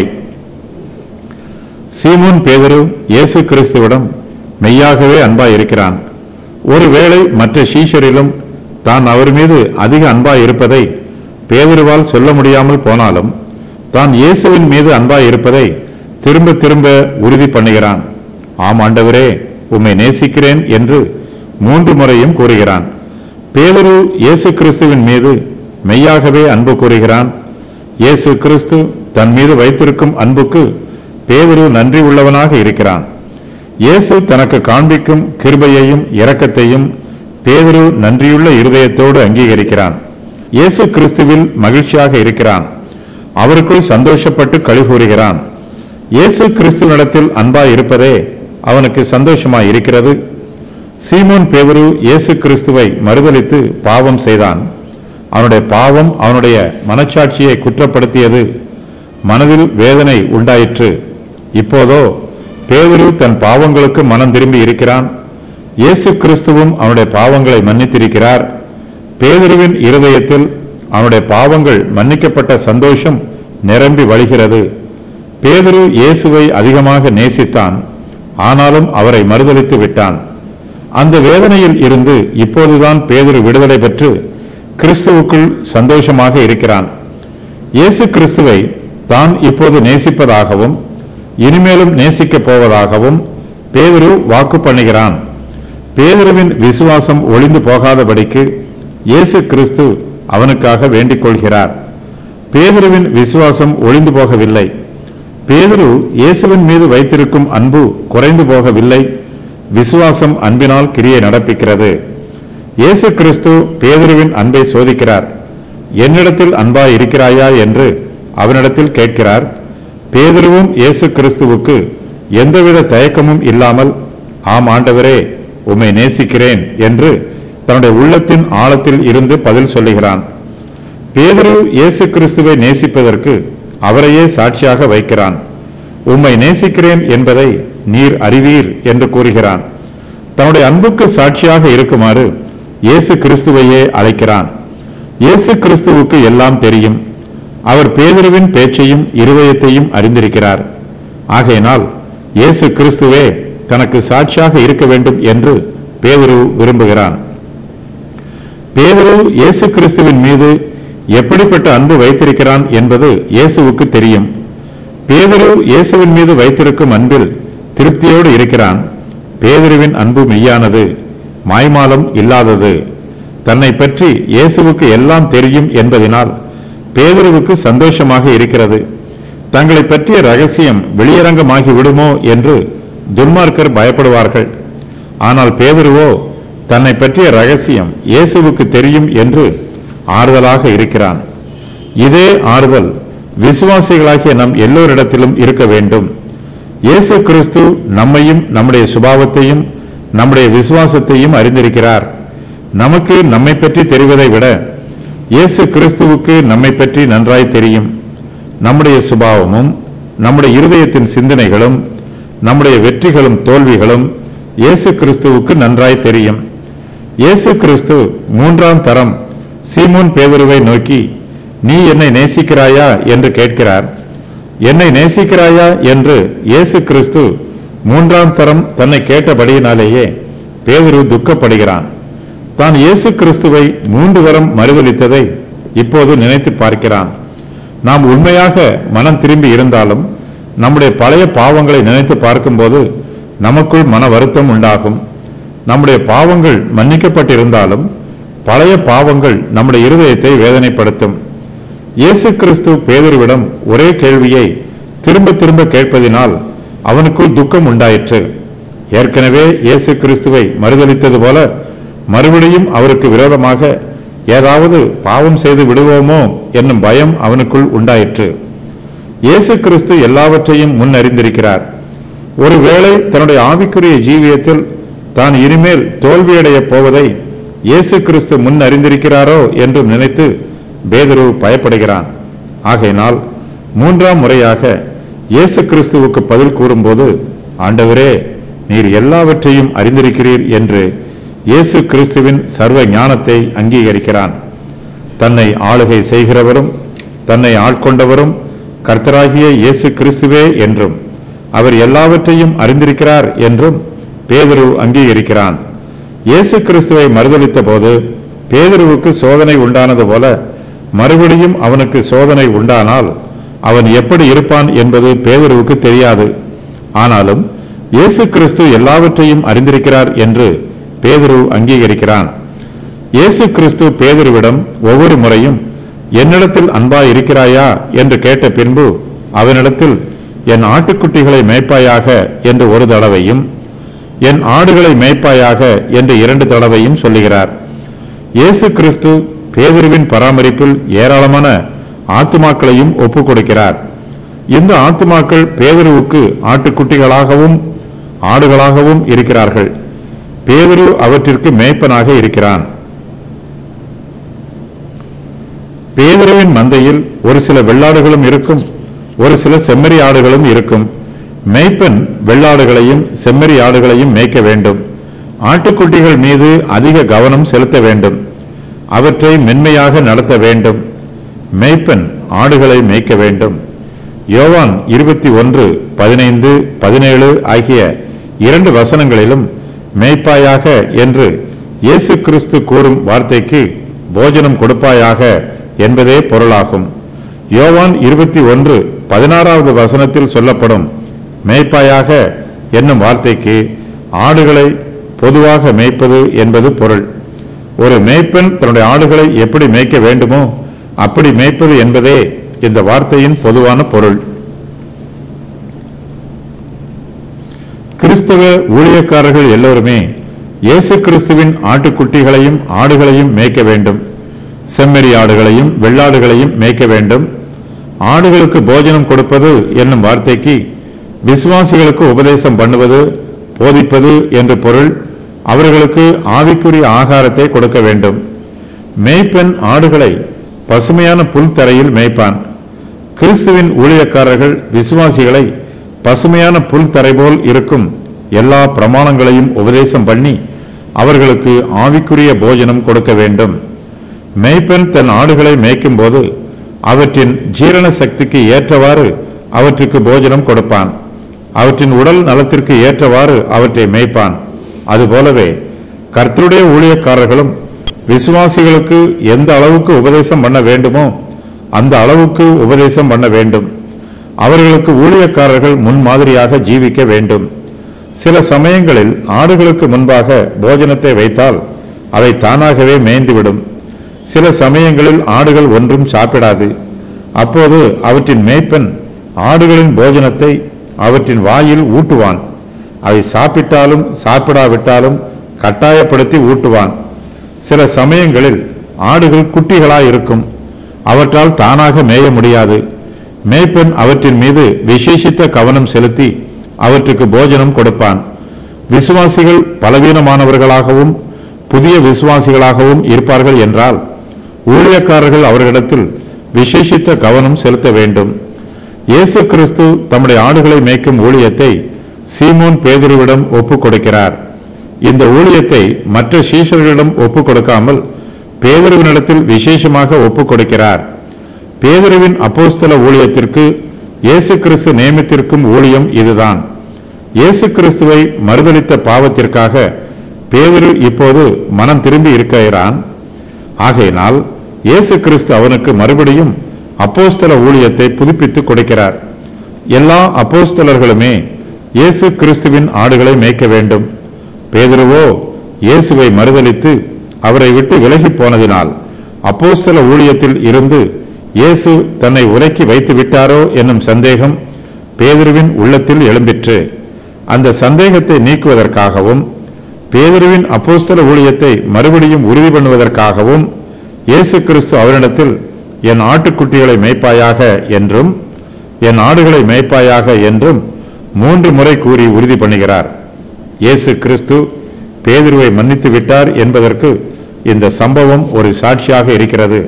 சீமோன் பேதுரு இயேசு கிறிஸ்துவிடம் மெய்யாகவே அன்பாய் இருக்கிறான் ஒருவேளை மற்ற சீஷரிலும் தான் அவர் மீது அதிக அன்பாய் இருப்பதை பேதுருவால் சொல்ல முடியாமல் போனாலும் தான் இயேசுவின் மீது அன்பாய் இருப்பதை திரும்ப திரும்ப உறுதி பண்ணுகிறான் ஆம் ஆண்டவரே உம்மை நேசிக்கிறேன் என்று மூன்று முறையும் கூறுகிறான் பேதுரு இயேசு கிறிஸ்துவின் மீது மெய்யாகவே அன்பு கூறுகிறான் இயேசு கிறிஸ்து தன் மீது வைத்திருக்கும் அன்புக்கு பேதுரு நன்றி உள்ளவனாக இருக்கிறான் இயேசு தனக்கு காண்பிக்கும் கிருபையையும் இரக்கத்தையும் பேதுரு நன்றியுள்ள இருதயத்தோடு அங்கீகரிக்கிறான் இயேசு கிறிஸ்துவில் மகிழ்ச்சியாக இருக்கிறான் அவருக்குள் சந்தோஷப்பட்டு களி கூறுகிறான் இயேசு கிறிஸ்துவினிடத்தில் அன்பாய் இருப்பதே அவனுக்கு சந்தோஷமாய் இருக்கிறது சீமோன் பேதுரு இயேசு கிறிஸ்துவை மறுதலித்து பாவம் செய்தான் அவனுடைய பாவம் அவனுடைய மனச்சாட்சியை குற்றப்படுத்தியது மனதில் வேதனை உண்டாயிற்று இப்போதோ பேதுரு தன் பாவங்களுக்கு மனம் திரும்பி இருக்கிறான் இயேசு கிறிஸ்துவும் அவனுடைய பாவங்களை மன்னித்திருக்கிறார் பேதுருவின் இருதயத்தில் அவனுடைய பாவங்கள் மன்னிக்கப்பட்ட சந்தோஷம் நிரம்பி வழிகிறது பேதுரு இயேசுவை அதிகமாக நேசித்தான் ஆனாலும் அவரை மறுதலித்து விட்டான் அந்த வேதனையில் இருந்து இப்போதுதான் பேதுரு விடுதலை பெற்று கிறிஸ்துவுக்குள் சந்தோஷமாக இருக்கிறான் இயேசு கிறிஸ்துவை தான் இப்போது நேசிப்பதாகவும் இனிமேலும் நேசிக்கப் போவதாகவும் பேதுரு வாக்கு பண்ணுகிறான் பேதுருவின் விசுவாசம் ஒளிந்து போகாதபடிக்கு இயேசு கிறிஸ்து அவனுக்காக வேண்டிக் கொள்கிறார் பேதுருவின் விசுவாசம் ஒளிந்து போகவில்லை பேதுரு இயேசுவின் மீது வைத்திருக்கும் அன்பு குறைந்து போகவில்லை விசுவாசம் அன்பினால் கிரியை நடப்பிக்கிறது இயேசு கிறிஸ்து பேதுருவின் அன்பை சோதிக்கிறார் என்னிடத்தில் அன்பாய் இருக்கிறாயா என்று அவனிடத்தில் கேட்கிறார் பேதுருவும் இயேசு கிறிஸ்துவுக்கு எந்தவித தயக்கமும் இல்லாமல் ஆம் ஆண்டவரே உம்மை நேசிக்கிறேன் என்று தன்னுடைய உள்ளத்தின் ஆழத்தில் இருந்து பதில் சொல்லுகிறான் பேதுரு இயேசு கிறிஸ்துவை நேசிப்பதற்கு அவரையே சாட்சியாக வைக்கிறான் உம்மை நேசிக்கிறேன் என்பதை நீர் அறிவீர் என்று கூறுகிறான் தன்னுடைய அன்புக்கு சாட்சியாக இருக்குமாறு இயேசு கிறிஸ்துவையே அழைக்கிறான் இயேசு கிறிஸ்துவுக்கு எல்லாம் தெரியும் அவர் பேதுருவின் பேச்சையும் இருதயத்தையும் அறிந்திருக்கிறார் ஆகையினால் இயேசு கிறிஸ்துவே தனக்கு சாட்சியாக இருக்க வேண்டும் என்று பேதுரு விரும்புகிறான் பேதுரு இயேசு கிறிஸ்துவின் மீது எப்படிப்பட்ட அன்பு வைத்திருக்கிறான் என்பது இயேசுவுக்கு தெரியும் பேதுரு இயேசுவின் மீது வைத்திருக்கும் அன்பில் திருப்தியோடு இருக்கிறான் பேதுருவின் அன்பு மெய்யானது மாய்மாலம் இல்லாதது தன்னை பற்றி இயேசுவுக்கு எல்லாம் தெரியும் என்பதினால் பேதுருவுக்கு சந்தோஷமாக இருக்கிறது தங்களை பற்றிய ரகசியம் வெளியரங்கமாகி விடுமோ என்று துன்மார்க்கர் பயப்படுவார்கள் ஆனால் பேதுருவோ தன்னை பற்றிய ரகசியம் இயேசுவுக்கு தெரியும் என்று ஆறுதலாக இருக்கிறான் இதே ஆறுதல் விசுவாசிகளாகிய நம் எல்லோரிடத்திலும் இருக்க வேண்டும் இயேசு கிறிஸ்து நம்மையும் நம்முடைய சுபாவத்தையும் நம்முடைய விசுவாசத்தையும் அறிந்திருக்கிறார் நமக்கு நம்மை பற்றி தெரிவதை விட இயேசு கிறிஸ்துவுக்கு நம்மை பற்றி நன்றாய் தெரியும் நம்முடைய சுபாவமும் நம்முடைய இருதயத்தின் சிந்தனைகளும் நம்முடைய வெற்றிகளும் தோல்விகளும் இயேசு கிறிஸ்துவுக்கு நன்றாய் தெரியும் இயேசு கிறிஸ்து மூன்றாம் தரம் சீமோன் பேதுருவை நோக்கி நீ என்னை நேசிக்கிறாயா என்று கேட்கிறார் என்னை நேசிக்கிறாயா என்று இயேசு கிறிஸ்து மூன்றாம் தரம் தன்னை கேட்டபடியினாலேயே பேதுரு துக்கப்படுகிறான் தான் இயேசு கிறிஸ்துவை மூன்று தரம் மறுதலித்ததை இப்போது நினைத்து பார்க்கிறான் நாம் உண்மையாக மனம் திரும்பி இருந்தாலும் நம்முடைய பழைய பாவங்களை நினைத்து பார்க்கும்போது நமக்குள் மன வருத்தம் உண்டாகும் நம்முடைய பாவங்கள் மன்னிக்கப்பட்டிருந்தாலும் பழைய பாவங்கள் நம்முடைய இருதயத்தை வேதனைப்படுத்தும் இயேசு கிறிஸ்து பேதுருவிடம் ஒரே கேள்வியை திரும்ப திரும்ப கேட்பதினால் அவனுக்குள் துக்கம் உண்டாயிற்று ஏற்கனவே இயேசு கிறிஸ்துவை மறுதலித்தது போல மறுபடியும் அவருக்கு விரோதமாக ஏதாவது பாவம் செய்து விடுவோமோ என்னும் பயம் அவனுக்குள் உண்டாயிற்று இயேசு கிறிஸ்து எல்லாவற்றையும் முன்னறிந்திருக்கிறார் ஒருவேளை தன்னுடைய ஆவிக்குரிய ஜீவியத்தில் தான் இனிமேல் தோல்வியடையப் போவதை இயேசு கிறிஸ்து முன் அறிந்திருக்கிறாரோ என்று நினைத்து பேதுரு பயப்படுகிறான் ஆகையினால் மூன்றாம் முறையாக இயேசு கிறிஸ்துவுக்கு பதில் கூறும்போது ஆண்டவரே நீர் எல்லாவற்றையும் அறிந்திருக்கிறீர் என்று இயேசு கிறிஸ்துவின் சர்வ ஞானத்தை அங்கீகரிக்கிறான் தன்னை ஆளுகை செய்கிறவரும் தன்னை ஆட்கொண்டவரும் கர்த்தராகிய இயேசு கிறிஸ்துவே என்றும் அவர் எல்லாவற்றையும் அறிந்திருக்கிறார் என்றும் பேதுரு அங்கீகரிக்கிறான் இயேசு கிறிஸ்துவை மறுதலித்த போது பேதுருவுக்கு சோதனை உண்டானது போல மறுபடியும் அவனுக்கு சோதனை உண்டானால் அவன் எப்படி இருப்பான் என்பது பேதுருவுக்கு தெரியாது ஆனாலும் இயேசு கிறிஸ்து எல்லாவற்றையும் அறிந்திருக்கிறார் என்று பேதுரு அங்கீகரிக்கிறான் இயேசு கிறிஸ்து பேதுருவிடம் ஒவ்வொரு முறையும் என்னிடத்தில் அன்பாய் இருக்கிறாயா என்று கேட்ட பின்பு அவனிடத்தில் என் ஆட்டுக்குட்டிகளை மேய்ப்பாயாக என்று ஒரு தடவையும் என் ஆடுகளை மேய்ப்பாயாக என்று இரண்டு தடவையும் சொல்லுகிறார் இயேசு கிறிஸ்து பேதுருவின் பராமரிப்பில் ஏராளமான ஆத்துமாக்களையும் ஒப்புக் கொடுக்கிறார் இந்த ஆத்துமாக்கள் பேதுருவுக்கு ஆட்டுக்குட்டிகளாகவும் ஆடுகளாகவும் இருக்கிறார்கள் பேதுரு அவற்றிற்கு மேய்ப்பனாக இருக்கிறான் பேதுருவின் மந்தையில் ஒரு சில வெள்ளாடுகளும் இருக்கும் ஒரு சில செம்மறி ஆடுகளும் இருக்கும் மேய்ப்பன் வெள்ளாடுகளையும் செம்மறி ஆடுகளையும் மேய்க்க வேண்டும் ஆட்டுக்குட்டிகள் மீது அதிக கவனம் செலுத்த வேண்டும் அவற்றை மென்மையாக நடத்த வேண்டும் மேய்ப்பன் ஆடுகளை மேய்க்க வேண்டும் யோவான் இருபத்தி ஒன்று பதினைந்து பதினேழு ஆகிய இரண்டு வசனங்களிலும் மேய்ப்பாயாக என்று இயேசு கிறிஸ்து கூறும் வார்த்தைக்கு போஜனம் கொடுப்பாயாக என்பதே பொருளாகும் யோவான் இருபத்தி ஒன்று பதினாறாவது வசனத்தில் சொல்லப்படும் மேய்ப்பாயாக என்னும் வார்த்தைக்கு ஆடுகளை பொதுவாக மேய்ப்பது என்பது பொருள் ஒரு மேய்ப்பன் தன்னுடைய ஆடுகளை எப்படி மேய்க்க வேண்டுமோ அப்படி மேய்ப்பது என்பதே இந்த வார்த்தையின் பொதுவான பொருள் கிறிஸ்தவ ஊழியக்காரர்கள் எல்லோருமே இயேசு கிறிஸ்துவின் ஆட்டுக்குட்டிகளையும் ஆடுகளையும் மேய்க்க வேண்டும் செம்மறி ஆடுகளையும் வெள்ளாடுகளையும் மேய்க்க வேண்டும் ஆடுகளுக்கு போஜனம் கொடுப்பது என்னும் வார்த்தைக்கு விசுவாசிகளுக்கு உபதேசம் பண்ணுவது போதிப்பது என்று பொருள் அவர்களுக்கு ஆவிக்குரிய ஆகாரத்தை கொடுக்க வேண்டும் மேய்ப்பன் ஆடுகளை பசுமையான புல் தரையில் மேய்ப்பான் கிறிஸ்துவின் ஊழியக்காரர்கள் விசுவாசிகளை பசுமையான புல் தரை போல் இருக்கும் எல்லா பிரமாணங்களையும் உபதேசம் பண்ணி அவர்களுக்கு ஆவிக்குரிய போஜனம் கொடுக்க வேண்டும் மேய்ப்பன் தன் ஆடுகளை மேய்க்கும் போது அவற்றின் ஜீரண சக்திக்கு ஏற்றவாறு அவற்றுக்கு போஜனம் கொடுப்பான் அவற்றின் உடல் நலத்திற்கு ஏற்றவாறு அவற்றை மேய்ப்பான் அதுபோலவே கர்த்தருடைய ஊழியக்காரர்களும் விசுவாசிகளுக்கு எந்த அளவுக்கு உபதேசம் பண்ண வேண்டுமோ அந்த அளவுக்கு உபதேசம் பண்ண வேண்டும் அவர்களுக்கு ஊழியக்காரர்கள் முன்மாதிரியாக ஜீவிக்க வேண்டும் சில சமயங்களில் ஆடுகளுக்கு முன்பாக போஜனத்தை வைத்தால் அவை தானாகவே மேய்ந்துவிடும் சில சமயங்களில் ஆடுகள் ஒன்றும் சாப்பிடாது அப்போது அவற்றின் மேய்ப்பன் ஆடுகளின் போஜனத்தை அவற்றின் வாயில் ஊட்டுவான் அவை சாப்பிட்டாலும் சாப்பிடாவிட்டாலும் கட்டாயப்படுத்தி ஊட்டுவான் சில சமயங்களில் ஆடுகள் குட்டிகளாயிருக்கும் அவற்றால் தானாக மேய முடியாது மேய்ப்பன் அவற்றின் மீது விசேஷித்த கவனம் செலுத்தி அவற்றுக்கு போஜனம் கொடுப்பான் விசுவாசிகள் பலவீனமானவர்களாகவும் புதிய விசுவாசிகளாகவும் இருப்பார்கள் என்றால் ஊழியக்காரர்கள் அவர்களிடத்தில் விசேஷித்த கவனம் செலுத்த வேண்டும் இயேசு கிறிஸ்து தம்முடைய ஆடுகளை மேய்க்கும் ஊழியத்தை சீமோன் பேதுருவிடம் ஒப்புக் கொடுக்கிறார் இந்த ஊழியத்தை மற்ற சீஷர்களிடம் ஒப்புக் கொடுக்காமல் பேதுருவினிடத்தில் விசேஷமாக ஒப்புக் கொடுக்கிறார் பேதுருவின் அப்போஸ்தல ஊழியத்திற்கு இயேசு கிறிஸ்து நியமித்திருக்கும் ஊழியம் இதுதான் இயேசு கிறிஸ்துவை மறுதலித்த பாவத்திற்காக பேதுரு இப்போது மனம் திரும்பி இருக்கிறான் ஆகையினால் இயேசு கிறிஸ்து அவனுக்கு மறுபடியும் அப்போஸ்தல ஊழியத்தை புதுப்பித்துக் கொடுக்கிறார் எல்லா அப்போஸ்தலர்களுமே இயேசு கிறிஸ்துவின் ஆடுகளை மேய்க்க வேண்டும் பேதுருவோ இயேசுவை மறுதலித்து அவரை விட்டு விலகிப் போனதினால் அப்போஸ்தல ஊழியத்தில் இருந்து இயேசு தன்னை உலக்கி வைத்து விட்டாரோ என்னும் சந்தேகம் பேதுருவின் உள்ளத்தில் எழும்பிற்று அந்த சந்தேகத்தை நீக்குவதற்காகவும் பேதுருவின் அப்போஸ்தல ஊழியத்தை மறுபடியும் உறுதி பண்ணுவதற்காகவும் இயேசு கிறிஸ்து அவரிடத்தில் என் ஆட்டுக்குட்டிகளை மேய்ப்பாயாக என்றும் என் ஆடுகளை மேய்ப்பாயாக என்றும் மூன்று முறை கூறி உறுதி பண்ணுகிறார் இயேசு கிறிஸ்து பேதுருவை மன்னித்து விட்டார் என்பதற்கு இந்த சம்பவம் ஒரு சாட்சியாக இருக்கிறது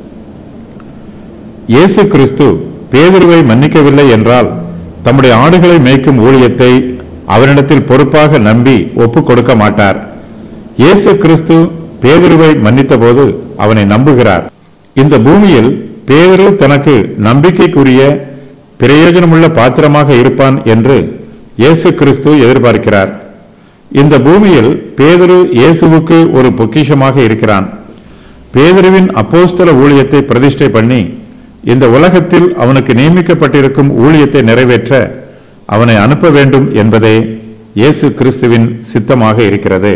இயேசு கிறிஸ்து பேதுருவை மன்னிக்கவில்லை என்றால் தம்முடைய ஆடுகளை மேய்க்கும் ஊழியத்தை அவரிடத்தில் பொறுப்பாக நம்பி ஒப்புக் கொடுக்க மாட்டார் இயேசு கிறிஸ்து பேதுருவை மன்னித்தபோது அவனை நம்புகிறார் இந்த பூமியில் பேதுரு தனக்கு நம்பிக்கைக்குரிய பிரயோஜனமுள்ள பாத்திரமாக இருப்பான் என்று இயேசு கிறிஸ்து எதிர்பார்க்கிறார் இந்த பூமியில் பேதுரு இயேசுவுக்கு ஒரு பொக்கிஷமாக இருக்கிறான் பேதுருவின் அப்போஸ்தல ஊழியத்தை பிரதிஷ்டை பண்ணி இந்த உலகத்தில் அவனுக்கு நியமிக்கப்பட்டிருக்கும் ஊழியத்தை நிறைவேற்ற அவனை அனுப்ப வேண்டும் என்பதே இயேசு கிறிஸ்துவின் சித்தமாக இருக்கிறது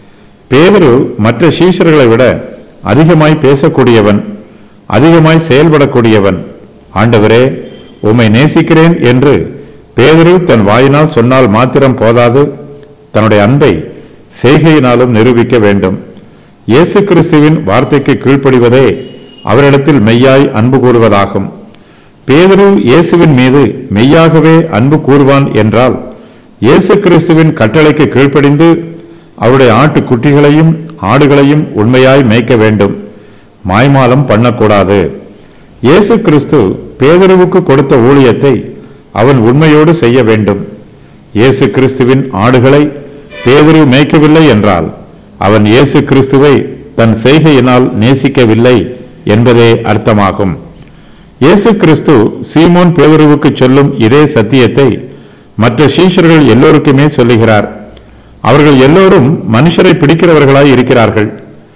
பேதுரு மற்ற சீஷர்களை விட அதிகமாய் பேசக்கூடியவன் அதிகமாய் செயல்படக்கூடியவன் ஆண்டவரே உம்மை நேசிக்கிறேன் என்று பேதுரு தன் வாயினால் சொன்னால் மாத்திரம் போதாது தன்னுடைய அன்பை செய்கையினாலும் நிரூபிக்க வேண்டும் இயேசு கிறிஸ்துவின் வார்த்தைக்கு கீழ்ப்படிவதே அவரிடத்தில் மெய்யாய் அன்பு கூறுவதாகும் பேதுரு இயேசுவின் மீது மெய்யாகவே அன்பு கூறுவான் என்றால் இயேசு கிறிஸ்துவின் கட்டளைக்கு கீழ்ப்படிந்து அவருடைய ஆட்டுக்குட்டிகளையும் ஆடுகளையும் உண்மையாய் மேய்க்க வேண்டும் மாய்மாலம் பண்ணக்கூடாது இயேசு கிறிஸ்து பேதுருவுக்கு கொடுத்த ஊழியத்தை அவன் உண்மையோடு செய்ய வேண்டும் இயேசு கிறிஸ்துவின் ஆடுகளை பேதுரு மேய்க்கவில்லை என்றால் அவன் இயேசு கிறிஸ்துவை தன் செய்கையினால் நேசிக்கவில்லை என்பதே அர்த்தமாகும் இயேசு கிறிஸ்து சீமோன் பேதுருவுக்கு சொல்லும் இதே சத்தியத்தை மற்ற சீஷர்கள் எல்லோருக்குமே சொல்லுகிறார் அவர்கள் எல்லோரும் மனுஷரை பிடிக்கிறவர்களாய் இருக்கிறார்கள்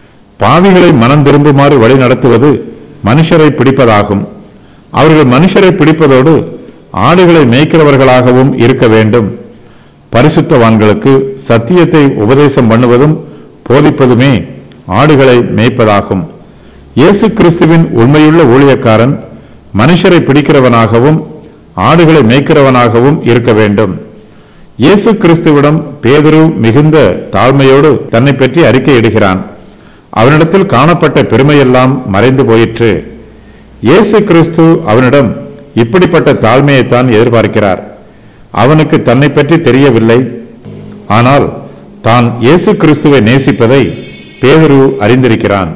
பாவிகளை மனம் திரும்புமாறு வழி நடத்துவது மனுஷரை பிடிப்பதாகும் அவர்கள் மனுஷரை பிடிப்பதோடு ஆடுகளை மேய்க்கிறவர்களாகவும் இருக்க வேண்டும் பரிசுத்தவான்களுக்கு சத்தியத்தை உபதேசம் பண்ணுவதும் போதிப்பதுமே ஆடுகளை மேய்ப்பதாகும் இயேசு கிறிஸ்துவின் உண்மையுள்ள ஊழியக்காரன் மனுஷரை பிடிக்கிறவனாகவும் ஆடுகளை மேய்க்கிறவனாகவும் இருக்க வேண்டும் இயேசு கிறிஸ்துவிடம் பேதுரு மிகுந்த தாழ்மையோடு தன்னை பற்றி அறிக்கையிடுகிறான் அவனிடத்தில் காணப்பட்ட பெருமையெல்லாம் மறைந்து போயிற்று இயேசு கிறிஸ்து அவனிடம் இப்படிப்பட்ட தாழ்மையைத்தான் எதிர்பார்க்கிறார் அவனுக்கு தன்னை பற்றி தெரியவில்லை ஆனால் தான் இயேசு கிறிஸ்துவை நேசிப்பதை பேதுரு அறிந்திருக்கிறான்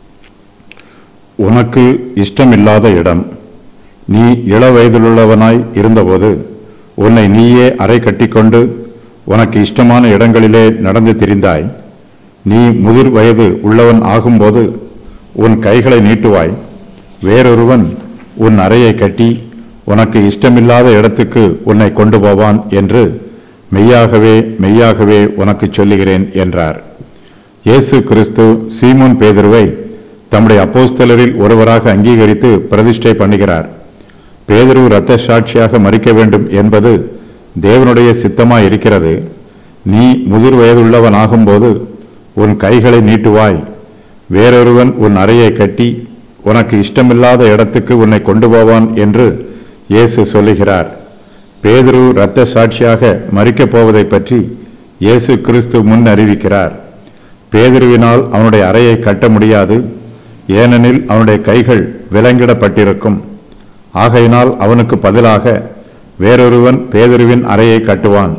உனக்கு இஷ்டமில்லாத இடம் நீ இள வயதிலுள்ளவனாய் இருந்தபோது உன்னை நீயே அறை கட்டிக்கொண்டு உனக்கு இஷ்டமான இடங்களிலே நடந்து திரிந்தாய் நீ முதிர் வயது உள்ளவன் ஆகும்போது உன் கைகளை நீட்டுவாய் வேறொருவன் உன் அறையை கட்டி உனக்கு இஷ்டமில்லாத இடத்துக்கு உன்னை கொண்டு போவான் என்று மெய்யாகவே மெய்யாகவே உனக்கு சொல்லுகிறேன் என்றார் இயேசு கிறிஸ்து சீமோன் பேதுருவை தம்முடைய அப்போஸ்தலரில் ஒருவராக அங்கீகரித்து பிரதிஷ்டை பண்ணுகிறார் பேதுரு இரத்த சாட்சியாக மறிக்க வேண்டும் என்பது தேவனுடைய சித்தமாய் இருக்கிறது நீ முதிர் வயதுள்ளவன் ஆகும்போது உன் கைகளை நீட்டுவாய் வேறொருவன் உன் அறையை கட்டி உனக்கு இஷ்டமில்லாத இடத்துக்கு உன்னை கொண்டு போவான் என்று இயேசு சொல்லுகிறார் பேதுரு இரத்த சாட்சியாக மறிக்கப் போவதைப் பற்றி இயேசு கிறிஸ்து முன் அறிவிக்கிறார் பேதுருவினால் அவனுடைய அறையை கட்ட முடியாது ஏனெனில் அவனுடைய கைகள் விலங்கிடப்பட்டிருக்கும் ஆகையினால் அவனுக்கு பதிலாக வேறொருவன் பேதுருவின் அறையை கட்டுவான்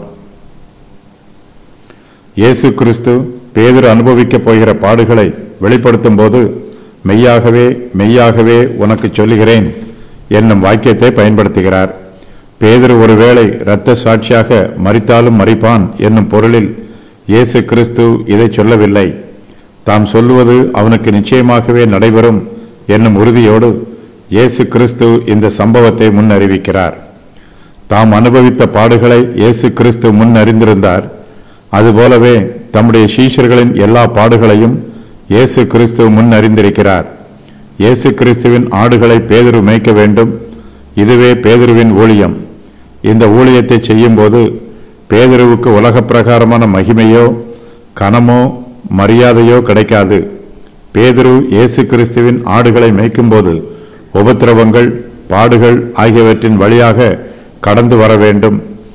இயேசு கிறிஸ்து பேதுரு அனுபவிக்கப் போகிற பாடுகளை வெளிப்படுத்தும் போது மெய்யாகவே மெய்யாகவே உனக்கு சொல்லுகிறேன் என்னும் வாக்கியத்தை பயன்படுத்துகிறார் பேதுரு ஒருவேளை இரத்த சாட்சியாக மறித்தாலும் மறிப்பான் என்னும் பொருளில் இயேசு கிறிஸ்து இதை சொல்லவில்லை தாம் சொல்லுவது அவனுக்கு நிச்சயமாகவே நடைபெறும் என்னும் உறுதியோடு இயேசு கிறிஸ்து இந்த சம்பவத்தை முன் அறிவிக்கிறார் தாம் அனுபவித்த பாடுகளை இயேசு கிறிஸ்து முன் அறிந்திருந்தார் அதுபோலவே தம்முடைய சீஷர்களின் எல்லா பாடுகளையும் இயேசு கிறிஸ்து முன் அறிந்திருக்கிறார் இயேசு கிறிஸ்துவின் ஆடுகளை பேதுரு மேய்க்க வேண்டும் இதுவே பேதுருவின் ஊழியம் இந்த ஊழியத்தை செய்யும்போது பேதுருவுக்கு உலக பிரகாரமான மகிமையோ கனமோ மரியாதையோ கிடைக்காது பேதுரு இயேசு கிறிஸ்துவின் ஆடுகளை மேய்க்கும்போது உபத்திரவங்கள் பாடுகள் ஆகியவற்றின் வழியாக கடந்து வர வேண்டும்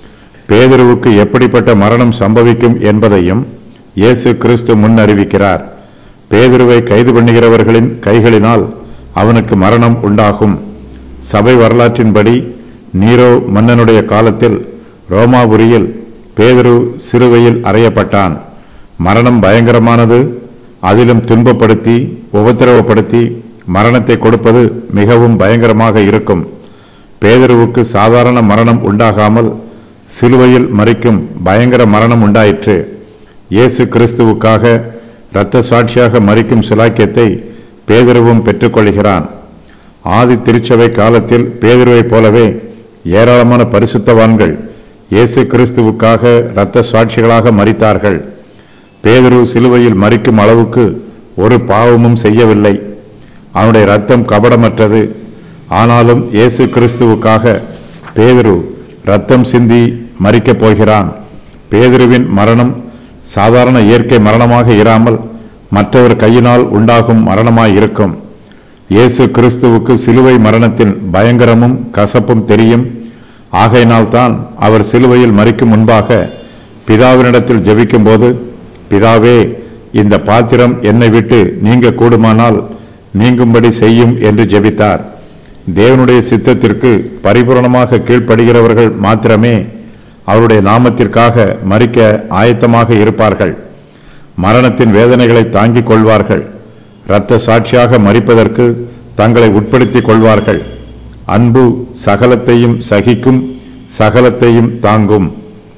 பேதுருவுக்கு எப்படிப்பட்ட மரணம் சம்பவிக்கும் என்பதையும் இயேசு கிறிஸ்து முன் அறிவிக்கிறார் பேதுருவை கைது பண்ணுகிறவர்களின் கைகளினால் அவனுக்கு மரணம் உண்டாகும் சபை வரலாற்றின்படி நீரோ மன்னனுடைய காலத்தில் ரோமாபுரியில் பேதுரு சிலுவையில் அறையப்பட்டான் மரணம் பயங்கரமானது அதிலும் துன்பப்படுத்தி உபத்திரவப்படுத்தி மரணத்தை கொடுப்பது மிகவும் பயங்கரமாக இருக்கும் பேதுருவுக்கு சாதாரண மரணம் உண்டாகாமல் சிலுவையில் மறிக்கும் பயங்கர மரணம் உண்டாயிற்று இயேசு கிறிஸ்துவுக்காக இரத்த சாட்சியாக மறிக்கும் சிலாக்கியத்தை பேதுருவும் பெற்றுக்கொள்கிறான் ஆதி திருச்சபை காலத்தில் பேதுருவைப் போலவே ஏராளமான பரிசுத்தவான்கள் இயேசு கிறிஸ்துவுக்காக இரத்த சாட்சிகளாக மறித்தார்கள் பேதுரு சிலுவையில் மறிக்கும் அளவுக்கு ஒரு பாவமும் செய்யவில்லை அவனுடைய ரத்தம் கபடமற்றது ஆனாலும் இயேசு கிறிஸ்துவுக்காக பேதுரு ரத்தம் சிந்தி மறிக்கப் போகிறான் பேதுருவின் மரணம் சாதாரண இயற்கை மரணமாக இராமல் மற்றவர் கையினால் உண்டாகும் மரணமாய் இருக்கும் இயேசு கிறிஸ்துவுக்கு சிலுவை மரணத்தின் பயங்கரமும் கசப்பும் தெரியும் ஆகையினால்தான் அவர் சிலுவையில் மறிக்கும் முன்பாக பிதாவினிடத்தில் ஜெபிக்கும்போது பிதாவே இந்த பாத்திரம் என்னை விட்டு நீங்க கூடுமானால் நீங்கும்படி செய்யும் என்று ஜெபித்தார் தேவனுடைய சித்தத்திற்கு பரிபூரணமாக கீழ்ப்படுகிறவர்கள் மாத்திரமே அவருடைய நாமத்திற்காக மறிக்க ஆயத்தமாக இருப்பார்கள் மரணத்தின் வேதனைகளை தாங்கிக் கொள்வார்கள் இரத்த சாட்சியாக மறிப்பதற்கு தங்களை உட்படுத்திக் கொள்வார்கள் அன்பு சகலத்தையும் சகிக்கும் சகலத்தையும் தாங்கும்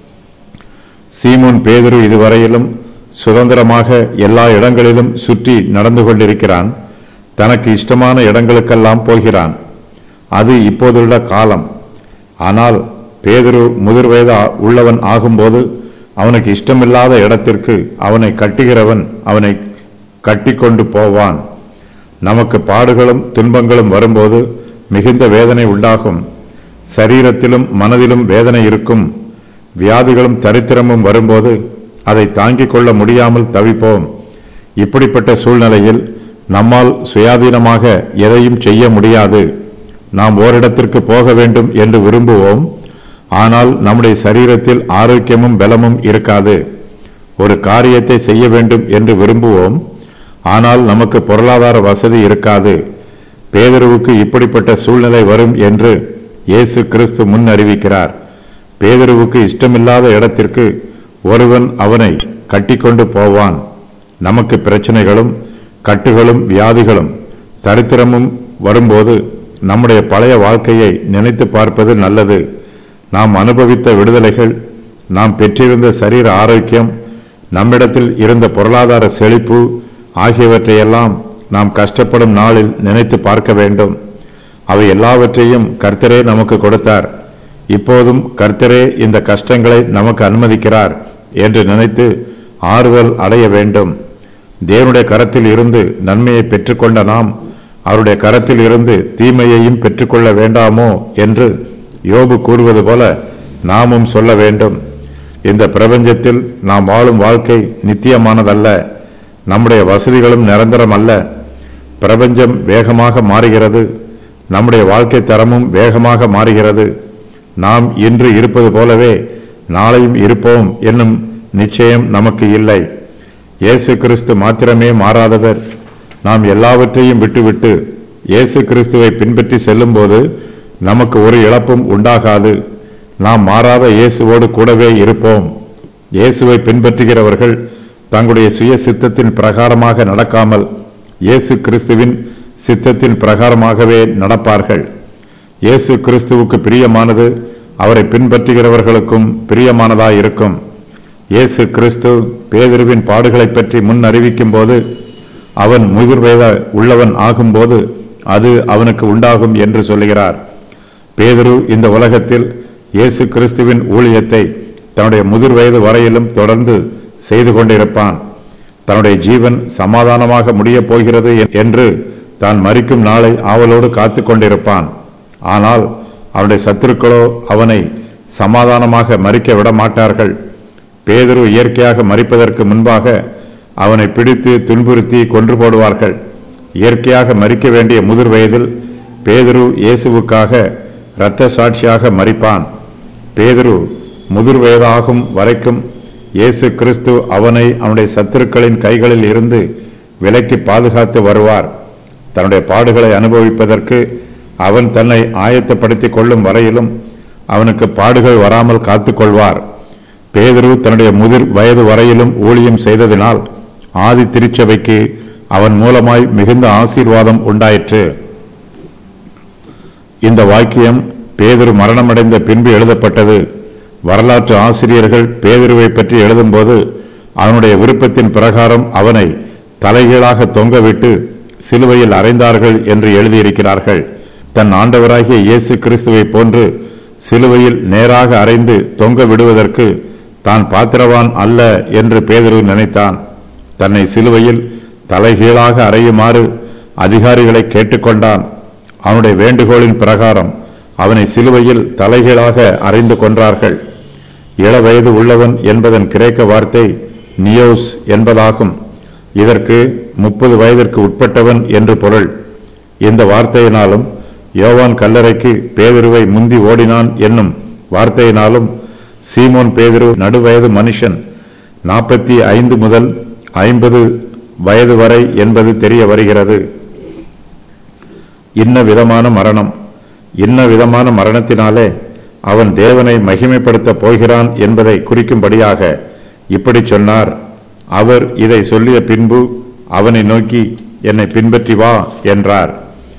சீமோன் பேதுரு இதுவரையிலும் சுதந்திரமாக எல்லா இடங்களிலும் சுற்றி நடந்து கொண்டிருக்கிறான் தனக்கு இஷ்டமான இடங்களுக்கெல்லாம் போகிறான் அது இப்போதுள்ள காலம் ஆனால் பேதுரு முதிர் வயது ஆ- உள்ளவன் ஆகும்போது அவனுக்கு இஷ்டமில்லாத இடத்திற்கு அவனை கட்டுகிறவன் அவனை கட்டிக்கொண்டு போவான் நமக்கு பாடுகளும் துன்பங்களும் வரும்போது மிகுந்த வேதனை உண்டாகும் சரீரத்திலும் மனதிலும் வேதனை இருக்கும் வியாதிகளும் தரித்திரமும் வரும்போது அதை தாங்கிக் கொள்ள முடியாமல் தவிப்போம் இப்படிப்பட்ட சூழ்நிலையில் நம்மால் சுயாதீனமாக எதையும் செய்ய முடியாது நாம் ஓரிடத்திற்கு போக வேண்டும் என்று விரும்புவோம் ஆனால் நம்முடைய சரீரத்தில் ஆரோக்கியமும் பலமும் இருக்காது ஒரு காரியத்தை செய்ய வேண்டும் என்று விரும்புவோம் ஆனால் நமக்கு பொருளாதார வசதி இருக்காது பேதுருவுக்கு இப்படிப்பட்ட சூழ்நிலை வரும் என்று இயேசு கிறிஸ்து முன் அறிவிக்கிறார் பேதுருவுக்கு இஷ்டமில்லாத இடத்திற்கு ஒருவன் அவனை கட்டிக்கொண்டு போவான் நமக்கு பிரச்சனைகளும் கட்டுகளும் வியாதிகளும் தரித்திரமும் வரும்போது நம்முடைய பழைய வாழ்க்கையை நினைத்து பார்ப்பது நல்லது நாம் அனுபவித்த விடுதலைகள் நாம் பெற்றிருந்த சரீர ஆரோக்கியம் நம்மிடத்தில் இருந்த பொருளாதார செழிப்பு ஆகியவற்றையெல்லாம் நாம் கஷ்டப்படும் நாளில் நினைத்து பார்க்க வேண்டும் அவை எல்லாவற்றையும் கர்த்தரே நமக்கு கொடுத்தார் இப்போதும் கர்த்தரே இந்த கஷ்டங்களை நமக்கு அனுமதிக்கிறார் என்று நினைத்து ஆறுதல் அடைய வேண்டும் தேவனுடைய கரத்தில் இருந்து நன்மையை பெற்றுக்கொண்ட நாம் அவருடைய கரத்தில் இருந்து தீமையையும் பெற்றுக்கொள்ள வேண்டாமோ என்று யோபு கூறுவது போல நாமும் சொல்ல வேண்டும் இந்த பிரபஞ்சத்தில் நாம் வாழும் வாழ்க்கை நித்தியமானதல்ல நம்முடைய வசதிகளும் நிரந்தரம் அல்ல பிரபஞ்சம் வேகமாக மாறுகிறது நம்முடைய வாழ்க்கை தரமும் வேகமாக மாறுகிறது நாம் இன்று இருப்பது போலவே நாளையும் இருப்போம் என்னும் நிச்சயம் நமக்கு இல்லை இயேசு கிறிஸ்து மாத்திரமே மாறாதவர் நாம் எல்லாவற்றையும் விட்டுவிட்டு இயேசு கிறிஸ்துவை பின்பற்றி செல்லும்போது நமக்கு ஒரு இழப்பும் உண்டாகாது நாம் மாறாத இயேசுவோடு கூடவே இருப்போம் இயேசுவை பின்பற்றுகிறவர்கள் தங்களுடைய சுய சித்தத்தின் பிரகாரமாக நடக்காமல் இயேசு கிறிஸ்துவின் சித்தத்தின் பிரகாரமாகவே நடப்பார்கள் இயேசு கிறிஸ்துவுக்கு பிரியமானது அவரை பின்பற்றுகிறவர்களுக்கும் பிரியமானதாயிருக்கும் இயேசு கிறிஸ்து பேதுருவின் பாடுகளைப் பற்றி முன் அறிவிக்கும் போது அவன் முதிர் வயத உள்ளவன் ஆகும்போது அது அவனுக்கு உண்டாகும் என்று சொல்லுகிறார் பேதுரு இந்த உலகத்தில் இயேசு கிறிஸ்துவின் ஊழியத்தை தன்னுடைய முதிர் வயது வரையிலும் தொடர்ந்து செய்து கொண்டிருப்பான் தன்னுடைய ஜீவன் சமாதானமாக முடியப் போகிறது என்று தான் மரிக்கும் நாளை ஆவலோடு காத்து கொண்டிருப்பான் ஆனால் அவனுடைய சத்துருக்களோ அவனை சமாதானமாக மறிக்க விட மாட்டார்கள் பேதுரு இயற்கையாக மறிப்பதற்கு முன்பாக அவனை பிடித்து துன்புறுத்தி கொன்று போடுவார்கள் இயற்கையாக மறிக்க வேண்டிய முதிர் வயதில் பேதுரு இயேசுவுக்காக இரத்த சாட்சியாக மறிப்பான் பேதுரு முதிர் வயதாகும் வரைக்கும் இயேசு கிறிஸ்து அவனை அவனுடைய சத்துருக்களின் கைகளில் இருந்து விலக்கி பாதுகாத்து வருவார் தன்னுடைய பாடுகளை அனுபவிப்பதற்கு அவன் தன்னை ஆயத்தப்படுத்திக் கொள்ளும் வரையிலும் அவனுக்கு பாடுகள் வராமல் காத்துக்கொள்வார் பேதுரு தன்னுடைய முதிர் வயது வரையிலும் ஊழியம் செய்ததினால் ஆதி திருச்சபைக்கு அவன் மூலமாய் மிகுந்த ஆசீர்வாதம் உண்டாயிற்று இந்த வாக்கியம் பேதுரு மரணமடைந்த பின்பு எழுதப்பட்டது வரலாற்று ஆசிரியர்கள் பேதுருவை பற்றி எழுதும்போது அவனுடைய விருப்பத்தின் பிரகாரம் அவனை தலைகீழாக தொங்கவிட்டு சிலுவையில் அறைந்தார்கள் என்று எழுதியிருக்கிறார்கள் தன் ஆண்டவராகிய இயேசு கிறிஸ்துவை போன்று சிலுவையில் நேராக அறைந்து தொங்க விடுவதற்கு தான் பாத்திரவான் அல்ல என்று பேதுரு நினைத்தான் தன்னை சிலுவையில் தலைகீழாக அறையுமாறு அதிகாரிகளை கேட்டுக்கொண்டான் அவனுடைய வேண்டுகோளின் பிரகாரம் அவனை சிலுவையில் தலைகீழாக அறைந்து கொன்றார்கள் இளவயது உள்ளவன் என்பதன் கிரேக்க வார்த்தை நியோஸ் என்பதாகும் இதற்கு முப்பது வயதிற்கு உட்பட்டவன் என்று பொருள் இந்த வார்த்தையினாலும் யோவான் கல்லறைக்கு பேதுருவை முந்தி ஓடினான் என்னும் வார்த்தையினாலும் சீமோன் பேதுரு நடுவயது மனுஷன் நாற்பத்தி ஐந்து முதல் ஐம்பது வயது வரை என்பது தெரிய வருகிறது இன்ன விதமான மரணம் இன்ன விதமான மரணத்தினாலே அவன் தேவனை மகிமைப்படுத்த போகிறான் என்பதை குறிக்கும்படியாக இப்படி சொன்னார் அவர் இதை சொல்லிய பின்பு அவனை நோக்கி என்னை பின்பற்றி வா என்றார்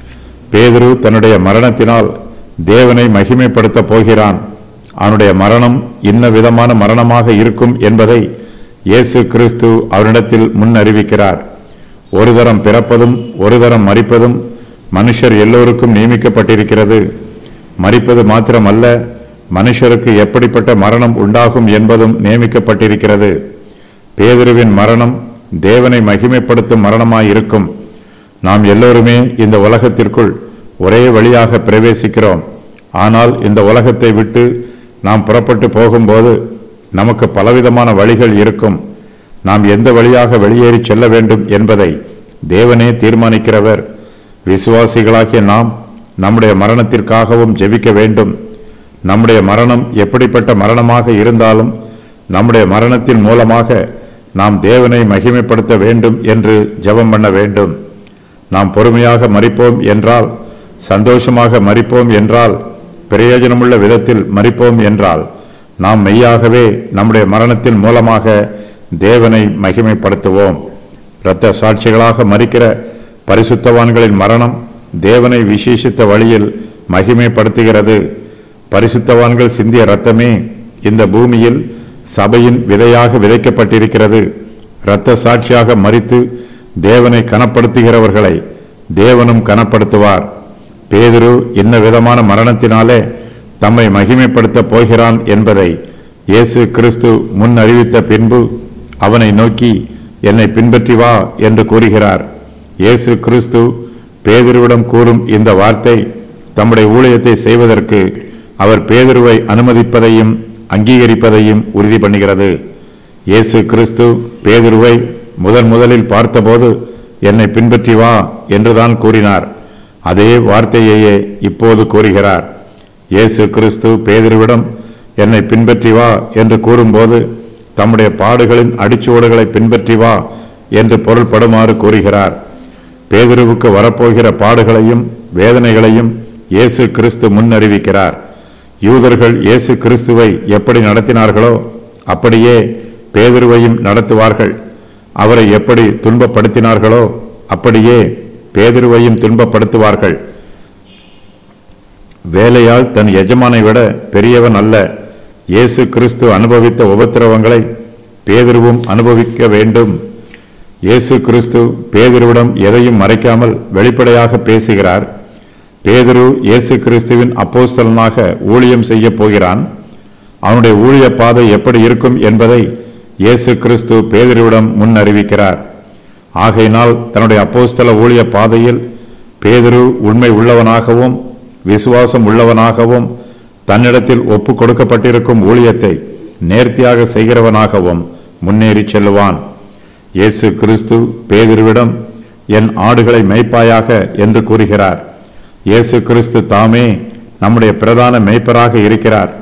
பேதுரு தன்னுடைய மரணத்தினால் தேவனை மகிமைப்படுத்த போகிறான் அவனுடைய மரணம் இன்ன விதமான மரணமாக இருக்கும் என்பதை இயேசு கிறிஸ்து அவனிடத்தில் முன் அறிவிக்கிறார் ஒரு தரம் பிறப்பதும் ஒரு தரம் மறிப்பதும் மனுஷர் எல்லோருக்கும் நியமிக்கப்பட்டிருக்கிறது மறிப்பது மாத்திரமல்ல மனுஷருக்கு எப்படிப்பட்ட மரணம் உண்டாகும் என்பதும் நியமிக்கப்பட்டிருக்கிறது பேதுருவின் மரணம் தேவனை மகிமைப்படுத்தும் மரணமாயிருக்கும் நாம் எல்லோருமே இந்த உலகத்திற்குள் ஒரே வழியாக பிரவேசிக்கிறோம் ஆனால் இந்த உலகத்தை விட்டு நாம் புறப்பட்டு போகும்போது நமக்கு பலவிதமான வழிகள் இருக்கும் நாம் எந்த வழியாக வெளியேறி செல்ல வேண்டும் என்பதை தேவனே தீர்மானிக்கிறவர் விசுவாசிகளாகிய நாம் நம்முடைய மரணத்திற்காகவும் ஜெபிக்க வேண்டும் நம்முடைய மரணம் எப்படிப்பட்ட மரணமாக இருந்தாலும் நம்முடைய மரணத்தின் மூலமாக நாம் தேவனை மகிமைப்படுத்த வேண்டும் என்று ஜெபம் பண்ண வேண்டும் நாம் பொறுமையாக மறிப்போம் என்றால் சந்தோஷமாக மறிப்போம் என்றால் பிரயோஜனமுள்ள விதத்தில் மறிப்போம் என்றால் நாம் மெய்யாகவே நம்முடைய மரணத்தின் மூலமாக தேவனை மகிமைப்படுத்துவோம் இரத்த சாட்சிகளாக மறிக்கிற பரிசுத்தவான்களின் மரணம் தேவனை விசேஷித்த வழியில் மகிமைப்படுத்துகிறது பரிசுத்தவான்கள் சிந்திய இரத்தமே இந்த பூமியில் சபையின் விதையாக விதைக்கப்பட்டிருக்கிறது இரத்த சாட்சியாக மறித்து தேவனை கனப்படுத்துகிறவர்களை தேவனும் கனப்படுத்துவார் பேதுரு இன்ன விதமான மரணத்தினாலே தம்மை மகிமைப்படுத்தப் போகிறான் என்பதை இயேசு கிறிஸ்து முன் அறிவித்த பின்பு அவனை நோக்கி என்னை பின்பற்றி வா என்று கூறுகிறார் இயேசு கிறிஸ்து பேதுருவிடம் கூறும் இந்த வார்த்தை தம்முடைய ஊழியத்தை செய்வதற்கு அவர் பேதுருவை அனுமதிப்பதையும் அங்கீகரிப்பதையும் உறுதி பண்ணுகிறது இயேசு கிறிஸ்து பேதுருவை முதன் முதலில் பார்த்தபோது என்னை பின்பற்றி வா என்றுதான் கூறினார் அதே வார்த்தையையே இப்போது கூறுகிறார் இயேசு கிறிஸ்து பேதுருவிடம் என்னை பின்பற்றி வா என்று கூறும்போது தம்முடைய பாடுகளின் அடிச்சுவடுகளை பின்பற்றி வா என்று பொருள்படுமாறு கூறுகிறார் பேதுருவுக்கு வரப்போகிற பாடுகளையும் வேதனைகளையும் இயேசு கிறிஸ்து முன் அறிவிக்கிறார் யூதர்கள் இயேசு கிறிஸ்துவை எப்படி நடத்தினார்களோ அப்படியே பேதுருவையும் நடத்துவார்கள் அவரை எப்படி துன்பப்படுத்தினார்களோ அப்படியே பேதுருவையும் துன்பப்படுத்துவார்கள் வேலையால் தன் எஜமானை விட பெரியவன் அல்ல இயேசு கிறிஸ்து அனுபவித்த உபத்திரவங்களை பேதுருவும் அனுபவிக்க வேண்டும் இயேசு கிறிஸ்து பேதுருவிடம் எதையும் மறைக்காமல் வெளிப்படையாக பேசுகிறார் பேதுரு இயேசு கிறிஸ்துவின் அப்போஸ்தலனாக ஊழியம் செய்ய போகிறான் அவனுடைய ஊழிய பாதை எப்படி இருக்கும் என்பதை இயேசு கிறிஸ்து பேதுருவிடம் முன் அறிவிக்கிறார் ஆகையினால் தன்னுடைய அப்போஸ்தல ஊழிய பாதையில் பேதுரு உண்மை உள்ளவனாகவும் விசுவாசம் உள்ளவனாகவும் தன்னிடத்தில் ஒப்பு கொடுக்கப்பட்டிருக்கும் ஊழியத்தை நேர்த்தியாக செய்கிறவனாகவும் முன்னேறி செல்லுவான் இயேசு கிறிஸ்து பேதுருவிடம் என் ஆடுகளை மேய்ப்பாயாக என்று கூறுகிறார் இயேசு கிறிஸ்து தாமே நம்முடைய பிரதான மேய்ப்பராக இருக்கிறார்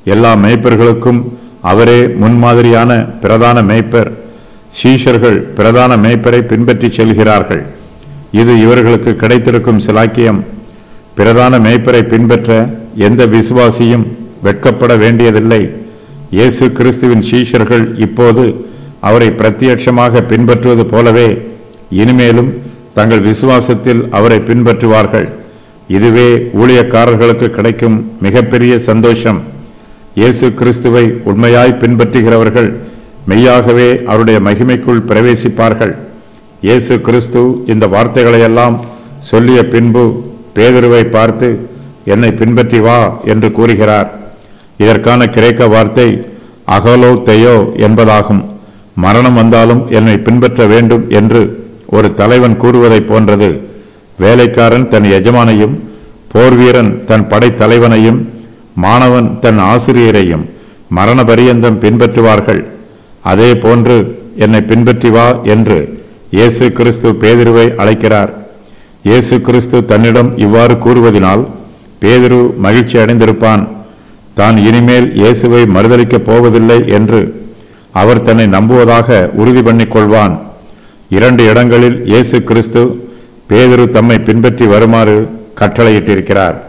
எல்லா மேய்ப்பர்களுக்கும் அவரே முன்மாதிரியான பிரதான மேய்ப்பர் சீஷர்கள் பிரதான மேய்ப்பரை பின்பற்றிச் செல்கிறார்கள் இது இவர்களுக்கு கிடைத்திருக்கும் சிலாக்கியம் பிரதான மேய்ப்பரை பின்பற்ற எந்த விசுவாசியும் வெட்கப்பட வேண்டியதில்லை இயேசு கிறிஸ்துவின் சீஷர்கள் இப்போது அவரை பிரத்யட்சமாக பின்பற்றுவது போலவே இனிமேலும் தங்கள் விசுவாசத்தில் அவரை பின்பற்றுவார்கள் இதுவே ஊழியக்காரர்களுக்கு கிடைக்கும் மிகப்பெரிய சந்தோஷம் இயேசு கிறிஸ்துவை உண்மையாய் பின்பற்றுகிறவர்கள் மெய்யாகவே அவருடைய மகிமைக்குள் பிரவேசிப்பார்கள் இயேசு கிறிஸ்து இந்த வார்த்தைகளையெல்லாம் சொல்லிய பின்பு பேதுருவை பார்த்து என்னை பின்பற்றி வா என்று கூறுகிறார் இதற்கான கிரேக்க வார்த்தை அகலோ தெயோ என்பதாகும் மரணம் வந்தாலும் என்னை பின்பற்ற வேண்டும் என்று ஒரு தலைவன் கூறுவதைப் போன்றது வேலைக்காரன் தன் எஜமானையும் போர்வீரன் தன் படைத்தலைவனையும் மாணவன் தன் ஆசிரியரையும் மரண பரியந்தம் பின்பற்றுவார்கள் அதே போன்று என்னை பின்பற்றி வா என்று இயேசு கிறிஸ்து பேதுருவை அழைக்கிறார் இயேசு கிறிஸ்து தன்னிடம் இவ்வாறு கூறுவதினால் பேதுரு மகிழ்ச்சி அடைந்திருப்பான் தான் இனிமேல் இயேசுவை மறுதலிக்கப் போவதில்லை என்று அவர் தன்னை நம்புவதாக உறுதி பண்ணிக் கொள்வான் இரண்டு இடங்களில் இயேசு கிறிஸ்து பேதுரு தம்மை பின்பற்றி வருமாறு கட்டளையிட்டிருக்கிறார்